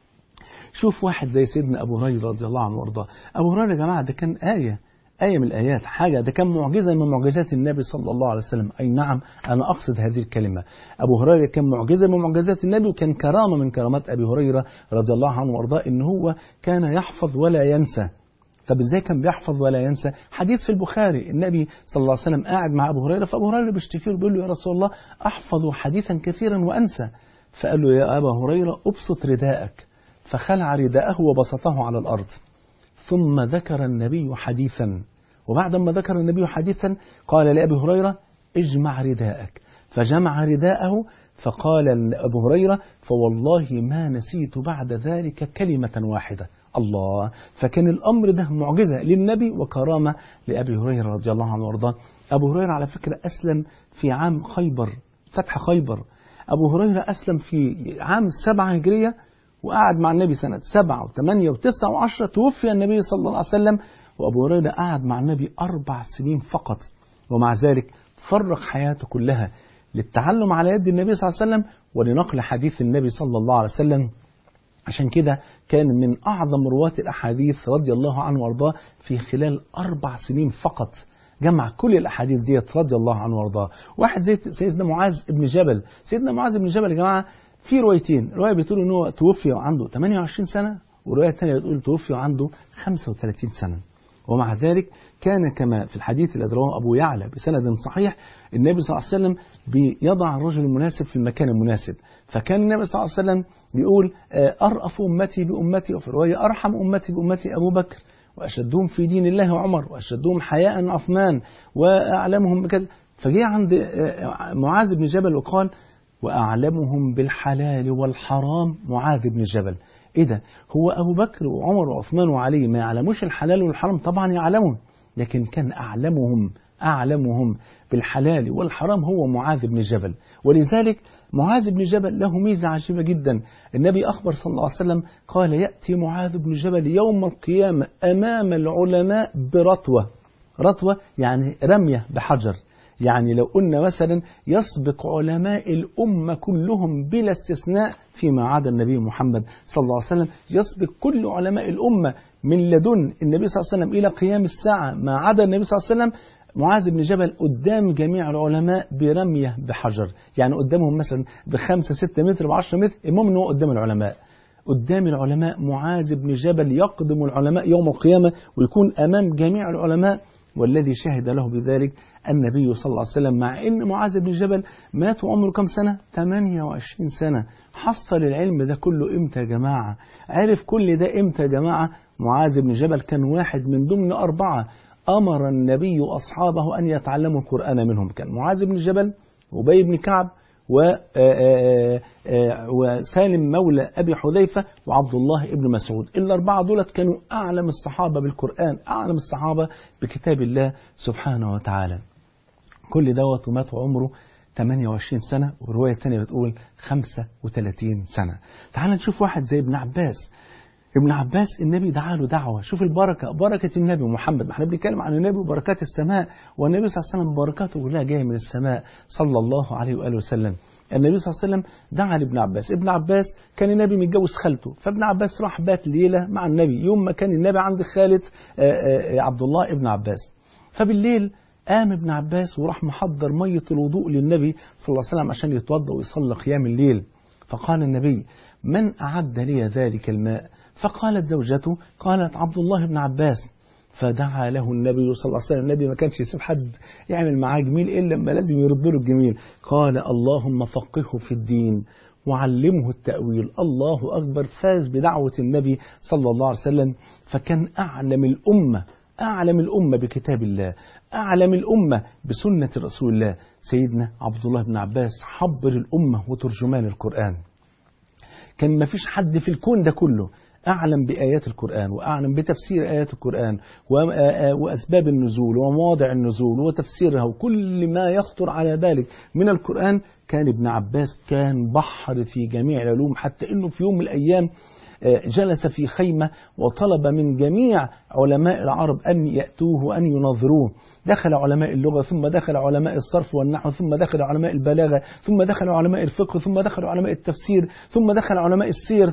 شوف واحد زي سيدنا أبو هريرة رضي الله عنه وارضاه أبو هريرة يا جماعة ده كان آية آية من الآيات حاجة ده كان معجزة من معجزات النبي صلى الله عليه وسلم أي نعم أنا أقصد هذه الكلمة أبو هريرة كان معجزة من معجزات النبي وكان كرامة من كرامات أبي هريرة رضي الله عنه وارضاه إن هو كان يحفظ ولا ينسى طب ازاي كان بيحفظ ولا ينسى حديث في البخاري النبي صلى الله عليه وسلم قاعد مع ابو هريره فابو هريره بيشتكي له بيقول له يا رسول الله احفظ حديثا كثيرا وانسى فقال له يا ابا هريره ابسط رداءك فخلع رداءه وبسطه على الارض ثم ذكر النبي حديثا وبعد ما ذكر النبي حديثا قال لابي هريره اجمع رداءك فجمع رداءه فقال ابو هريره فوالله ما نسيت بعد ذلك كلمه واحده الله فكان الأمر ده معجزة للنبي وكرامة لأبي هريرة رضي الله عنه وارضاه أبو هريرة على فكرة أسلم في عام خيبر فتح خيبر أبو هريرة أسلم في عام سبعة هجرية وقعد مع النبي سنة سبعة وثمانية وتسعة وعشرة توفي النبي صلى الله عليه وسلم وأبو هريرة قعد مع النبي أربع سنين فقط ومع ذلك فرغ حياته كلها للتعلم على يد النبي صلى الله عليه وسلم ولنقل حديث النبي صلى الله عليه وسلم عشان كده كان من أعظم رواة الأحاديث رضي الله عنه وارضاه في خلال أربع سنين فقط جمع كل الأحاديث ديت رضي الله عنه وارضاه واحد زي سيدنا معاذ بن جبل سيدنا معاذ بن جبل يا جماعة في روايتين رواية بتقول إن هو توفي وعنده 28 سنة ورواية ثانية بتقول توفي وعنده 35 سنة ومع ذلك كان كما في الحديث الذي رواه أبو يعلى بسند صحيح النبي صلى الله عليه وسلم بيضع الرجل المناسب في المكان المناسب فكان النبي صلى الله عليه وسلم بيقول أرأف أمتي بأمتي وفي رواية أرحم أمتي بأمتي أبو بكر وأشدهم في دين الله عمر وأشدهم حياء عثمان وأعلمهم بكذا فجاء عند معاذ بن جبل وقال وأعلمهم بالحلال والحرام معاذ بن جبل إيه ده هو أبو بكر وعمر وعثمان وعلي ما يعلموش الحلال والحرام طبعا يعلمون لكن كان أعلمهم أعلمهم بالحلال والحرام هو معاذ بن جبل ولذلك معاذ بن جبل له ميزة عجيبة جدا النبي أخبر صلى الله عليه وسلم قال يأتي معاذ بن جبل يوم القيامة أمام العلماء برطوة رطوة يعني رمية بحجر يعني لو قلنا مثلا يسبق علماء الأمة كلهم بلا استثناء فيما عدا النبي محمد صلى الله عليه وسلم يسبق كل علماء الأمة من لدن النبي صلى الله عليه وسلم إلى قيام الساعة ما عدا النبي صلى الله عليه وسلم معاذ بن جبل قدام جميع العلماء برمية بحجر يعني قدامهم مثلا بخمسة ستة متر بعشرة متر المهم أنه قدام العلماء قدام العلماء معاذ بن جبل يقدم العلماء يوم القيامة ويكون أمام جميع العلماء والذي شهد له بذلك النبي صلى الله عليه وسلم مع أن معاذ بن جبل مات وعمره كم سنة 28 سنة حصل العلم ده كله إمتى يا جماعة عرف كل ده إمتى يا جماعة معاذ بن جبل كان واحد من ضمن أربعة أمر النبي أصحابه أن يتعلموا القرآن منهم كان معاذ بن جبل وبي بن كعب وسالم مولى أبي حذيفة وعبد الله بن مسعود الأربعة دولت كانوا أعلم الصحابة بالقرآن أعلم الصحابة بكتاب الله سبحانه وتعالى كل دوت ومات عمره 28 سنة ورواية تانية بتقول 35 سنة تعال نشوف واحد زي ابن عباس ابن عباس النبي دعا له دعوة شوف البركة بركة النبي محمد احنا بنتكلم عن النبي وبركات السماء والنبي صلى الله عليه وسلم بركاته كلها جاية من السماء صلى الله عليه وآله وسلم النبي صلى الله عليه وسلم دعا لابن عباس ابن عباس كان النبي متجوز خالته فابن عباس راح بات ليلة مع النبي يوم ما كان النبي عند خالة عبد الله ابن عباس فبالليل قام ابن عباس وراح محضر مية الوضوء للنبي صلى الله عليه وسلم عشان يتوضا ويصلي قيام الليل فقال النبي من أعد لي ذلك الماء فقالت زوجته قالت عبد الله بن عباس فدعا له النبي صلى الله عليه وسلم النبي ما كانش يسيب حد يعمل معاه جميل إلا لما لازم يرد له الجميل قال اللهم فقهه في الدين وعلمه التأويل الله أكبر فاز بدعوة النبي صلى الله عليه وسلم فكان أعلم الأمة أعلم الأمة بكتاب الله أعلم الأمة بسنة رسول الله سيدنا عبد الله بن عباس حبر الأمة وترجمان القرآن كان ما فيش حد في الكون ده كله أعلم بآيات القرآن وأعلم بتفسير آيات القرآن وأسباب النزول ومواضع النزول وتفسيرها وكل ما يخطر على بالك من القرآن كان ابن عباس كان بحر في جميع العلوم حتى أنه في يوم من الأيام جلس في خيمة وطلب من جميع علماء العرب أن يأتوه وأن يناظروه دخل علماء اللغة ثم دخل علماء الصرف والنحو ثم دخل علماء البلاغة ثم دخل علماء الفقه ثم دخل علماء التفسير ثم دخل علماء السير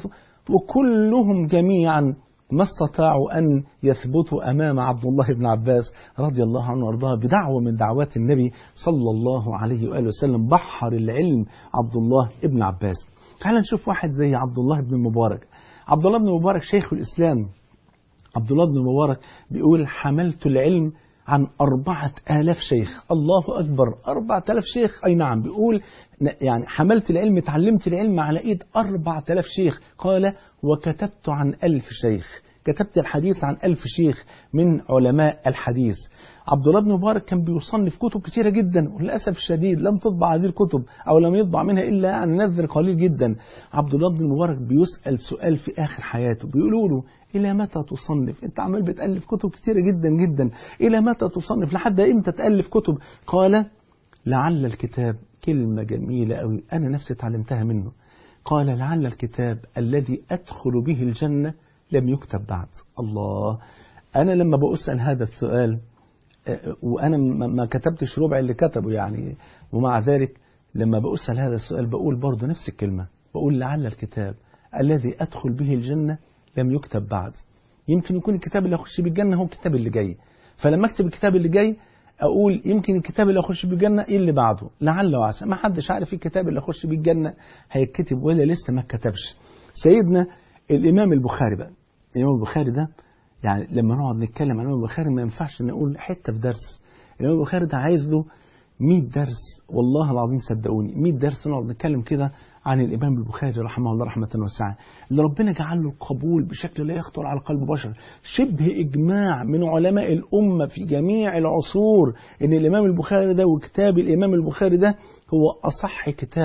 وكلهم جميعا ما استطاعوا أن يثبتوا أمام عبد الله بن عباس رضي الله عنه وارضاه بدعوة من دعوات النبي صلى الله عليه وآله وسلم بحر العلم عبد الله بن عباس تعال نشوف واحد زي عبد الله بن المبارك عبد الله بن المبارك شيخ الإسلام عبد الله بن المبارك بيقول حملت العلم عن أربعة آلاف شيخ الله أكبر أربعة آلاف شيخ أي نعم بيقول يعني حملت العلم تعلمت العلم على إيد أربعة آلاف شيخ قال وكتبت عن ألف شيخ كتبت الحديث عن ألف شيخ من علماء الحديث عبد الله بن مبارك كان بيصنف كتب كثيرة جدا وللأسف الشديد لم تطبع هذه الكتب أو لم يطبع منها إلا عن نذر قليل جدا عبد الله بن المبارك بيسأل سؤال في آخر حياته بيقولوا له إلى متى تصنف أنت عمال بتألف كتب كثيرة جدا جدا إلى متى تصنف لحد إمتى تألف كتب قال لعل الكتاب كلمة جميلة أوي أنا نفسي تعلمتها منه قال لعل الكتاب الذي أدخل به الجنة لم يكتب بعد الله أنا لما بأسأل هذا السؤال وأنا ما كتبتش ربع اللي كتبه يعني ومع ذلك لما بأسأل هذا السؤال بقول برضه نفس الكلمة بقول لعل الكتاب الذي أدخل به الجنة لم يكتب بعد يمكن يكون الكتاب اللي أخش بيه الجنة هو الكتاب اللي جاي فلما أكتب الكتاب اللي جاي أقول يمكن الكتاب اللي أخش بيه الجنة إيه اللي بعده لعل وعسى ما حدش عارف الكتاب اللي أخش بيه الجنة هيتكتب ولا لسه ما اتكتبش سيدنا الإمام البخاري بقى الإمام البخاري ده يعني لما نقعد نتكلم عن الإمام البخاري ما ينفعش نقول حتة في درس الإمام البخاري ده عايز له 100 درس والله العظيم صدقوني 100 درس نقعد نتكلم كده عن الإمام البخاري رحمه الله رحمة واسعة اللي ربنا جعل له القبول بشكل لا يخطر على قلب بشر شبه إجماع من علماء الأمة في جميع العصور إن الإمام البخاري ده وكتاب الإمام البخاري ده هو أصح كتاب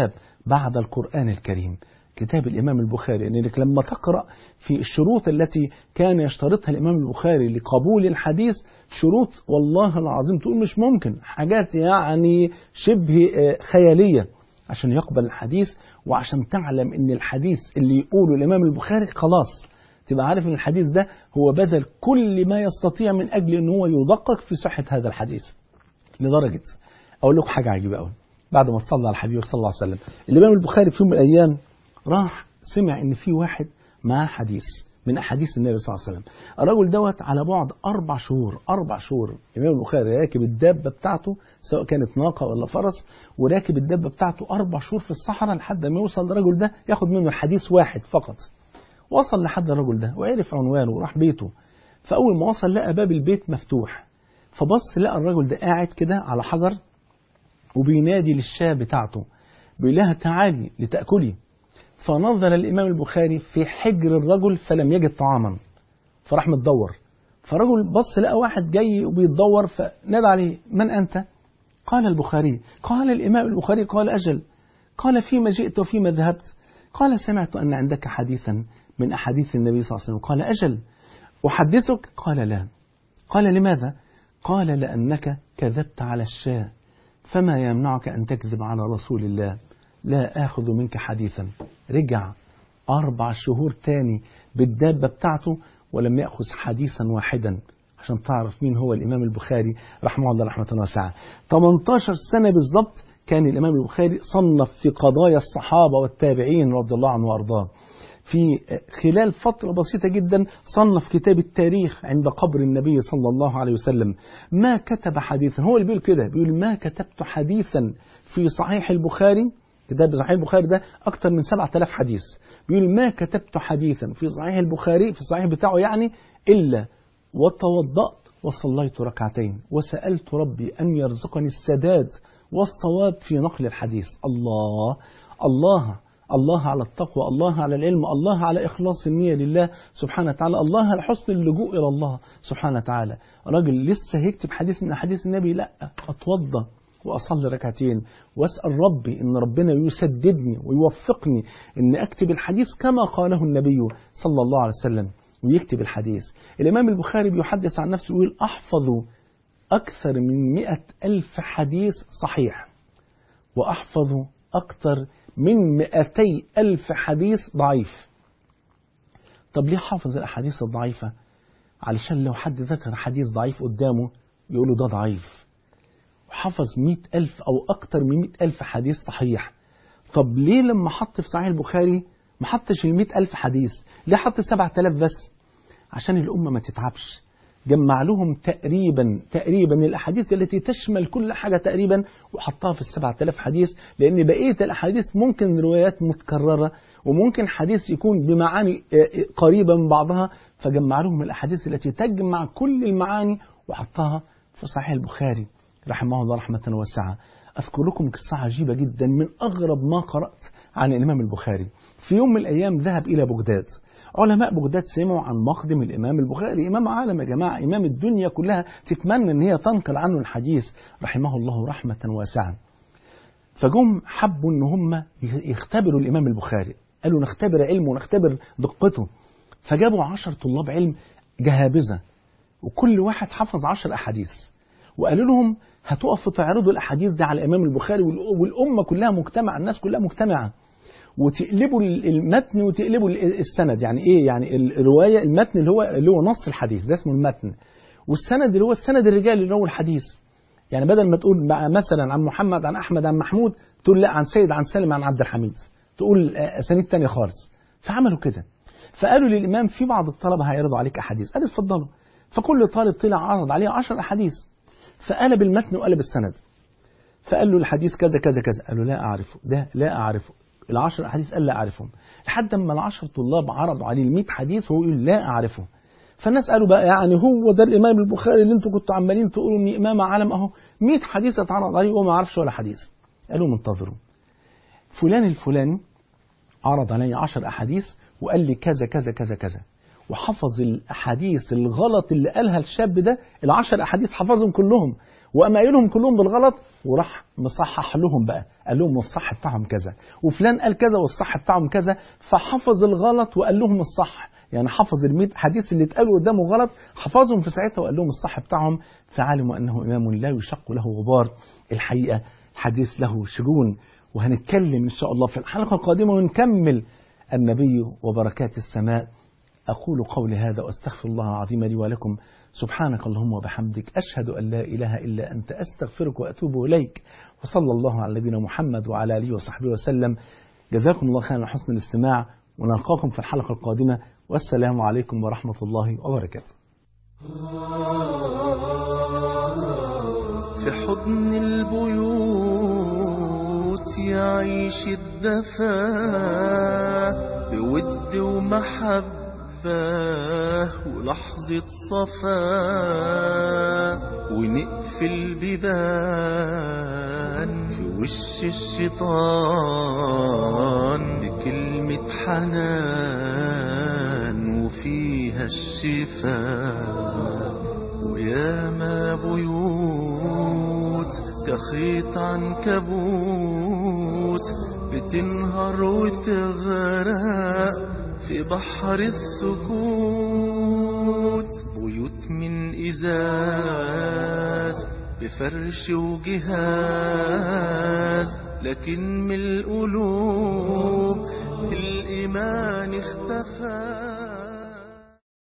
بعد القرآن الكريم كتاب الإمام البخاري لأنك لما تقرأ في الشروط التي كان يشترطها الإمام البخاري لقبول الحديث شروط والله العظيم تقول مش ممكن حاجات يعني شبه آه، خيالية عشان يقبل الحديث وعشان تعلم ان الحديث اللي يقوله الإمام البخاري خلاص تبقى عارف ان الحديث ده هو بذل كل ما يستطيع من أجل ان هو يدقق في صحة هذا الحديث لدرجة أقول لكم حاجة عجيبة قوي بعد ما تصلى على الحبيب صلى الله عليه وسلم الإمام البخاري في يوم من الأيام راح سمع ان في واحد معاه حديث من احاديث النبي صلى الله عليه وسلم الرجل دوت على بعد اربع شهور اربع شهور الامام البخاري راكب الدابه بتاعته سواء كانت ناقه ولا فرس وراكب الدابه بتاعته اربع شهور في الصحراء لحد ما يوصل للرجل ده ياخد منه حديث واحد فقط وصل لحد الرجل ده وعرف عنوانه وراح بيته فاول ما وصل لقى باب البيت مفتوح فبص لقى الرجل ده قاعد كده على حجر وبينادي للشاة بتاعته بيقول لها تعالي لتأكلي فنظر الإمام البخاري في حجر الرجل فلم يجد طعاما فراح متدور فرجل بص لقى واحد جاي وبيتدور فنادى عليه من أنت؟ قال البخاري قال الإمام البخاري قال أجل قال فيما جئت وفيما ذهبت قال سمعت أن عندك حديثا من أحاديث النبي صلى الله عليه وسلم قال أجل أحدثك قال لا قال لماذا قال لأنك كذبت على الشاة فما يمنعك أن تكذب على رسول الله لا آخذ منك حديثا رجع أربع شهور تاني بالدابة بتاعته ولم يأخذ حديثا واحدا عشان تعرف مين هو الإمام البخاري رحمه الله رحمة واسعة 18 سنة بالضبط كان الإمام البخاري صنف في قضايا الصحابة والتابعين رضي الله عنه وأرضاه في خلال فترة بسيطة جدا صنف كتاب التاريخ عند قبر النبي صلى الله عليه وسلم ما كتب حديثا هو اللي بيقول كده بيقول ما كتبت حديثا في صحيح البخاري كتاب صحيح البخاري ده أكثر من 7000 حديث بيقول ما كتبت حديثا في صحيح البخاري في الصحيح بتاعه يعني إلا وتوضأت وصليت ركعتين وسألت ربي أن يرزقني السداد والصواب في نقل الحديث الله الله الله على التقوى الله على العلم الله على إخلاص النية لله سبحانه وتعالى الله على حسن اللجوء إلى الله سبحانه وتعالى راجل لسه هيكتب حديث من أحاديث النبي لا أتوضى وأصلي ركعتين وأسأل ربي إن ربنا يسددني ويوفقني إن أكتب الحديث كما قاله النبي صلى الله عليه وسلم ويكتب الحديث الإمام البخاري بيحدث عن نفسه يقول أحفظ أكثر من مئة ألف حديث صحيح وأحفظ أكثر من مئتي ألف حديث ضعيف طب ليه حافظ الأحاديث الضعيفة علشان لو حد ذكر حديث ضعيف قدامه يقوله ده ضعيف حفظ مئة ألف أو أكتر من مئة ألف حديث صحيح طب ليه لما حط في صحيح البخاري ما حطش المئة ألف حديث ليه حط سبعة آلاف بس عشان الأمة ما تتعبش جمع لهم تقريبا تقريبا الأحاديث التي تشمل كل حاجة تقريبا وحطها في السبعة آلاف حديث لأن بقية الأحاديث ممكن روايات متكررة وممكن حديث يكون بمعاني قريبة من بعضها فجمع لهم الأحاديث التي تجمع كل المعاني وحطها في صحيح البخاري رحمه الله رحمة واسعة أذكر لكم قصة عجيبة جدا من أغرب ما قرأت عن الإمام البخاري في يوم من الأيام ذهب إلى بغداد علماء بغداد سمعوا عن مقدم الإمام البخاري إمام عالم يا جماعة إمام الدنيا كلها تتمنى أن هي تنقل عنه الحديث رحمه الله رحمة واسعة فجم حبوا أن هم يختبروا الإمام البخاري قالوا نختبر علمه ونختبر دقته فجابوا عشر طلاب علم جهابذة وكل واحد حفظ عشر أحاديث وقالوا لهم هتقفوا تعرضوا الأحاديث دي على الإمام البخاري والأمة كلها مجتمعة الناس كلها مجتمعة وتقلبوا المتن وتقلبوا السند يعني ايه يعني الروايه المتن اللي هو اللي هو نص الحديث ده اسمه المتن والسند اللي هو السند الرجال اللي هو الحديث يعني بدل ما تقول مثلا عن محمد عن احمد عن محمود تقول لا عن سيد عن سالم عن عبد الحميد تقول اسانيد تانية خالص فعملوا كده فقالوا للامام في بعض الطلبه هيعرضوا عليك احاديث قال اتفضلوا فكل طالب طلع عرض عليه 10 احاديث فقلب المتن وقلب السند فقال له الحديث كذا كذا كذا قال له لا أعرفه ده لا أعرفه العشر أحاديث قال لا أعرفهم لحد ما العشر طلاب عرضوا عليه المئة حديث وهو يقول لا أعرفه فالناس قالوا بقى يعني هو ده الإمام البخاري اللي انتوا كنتوا عمالين تقولوا إن إمام عالم أهو 100 حديث اتعرض عليه وما عرفش ولا حديث قالوا منتظروا فلان الفلاني عرض علي عشر أحاديث وقال لي كذا كذا كذا كذا وحفظ الأحاديث الغلط اللي قالها الشاب ده العشر أحاديث حفظهم كلهم وقام قايلهم كلهم بالغلط وراح مصحح لهم بقى قال لهم الصح بتاعهم كذا وفلان قال كذا والصح بتاعهم كذا فحفظ الغلط وقال لهم الصح يعني حفظ الميت حديث اللي اتقالوا قدامه غلط حفظهم في ساعتها وقال لهم الصح بتاعهم فعلموا انه امام لا يشق له غبار الحقيقه حديث له شجون وهنتكلم ان شاء الله في الحلقه القادمه ونكمل النبي وبركات السماء أقول قولي هذا وأستغفر الله العظيم لي ولكم سبحانك اللهم وبحمدك أشهد أن لا إله إلا أنت أستغفرك وأتوب إليك وصلى الله على نبينا محمد وعلى آله وصحبه وسلم جزاكم الله خيرا حسن الاستماع ونلقاكم في الحلقة القادمة والسلام عليكم ورحمة الله وبركاته في حضن البيوت يعيش الدفا بود ومحبة ولحظة صفا ونقفل بيبان في وش الشيطان بكلمة حنان وفيها الشفاء وياما بيوت كخيط عنكبوت بتنهار وتغرق في بحر السكوت بيوت من إزاز بفرش وجهاز لكن من القلوب الإيمان اختفى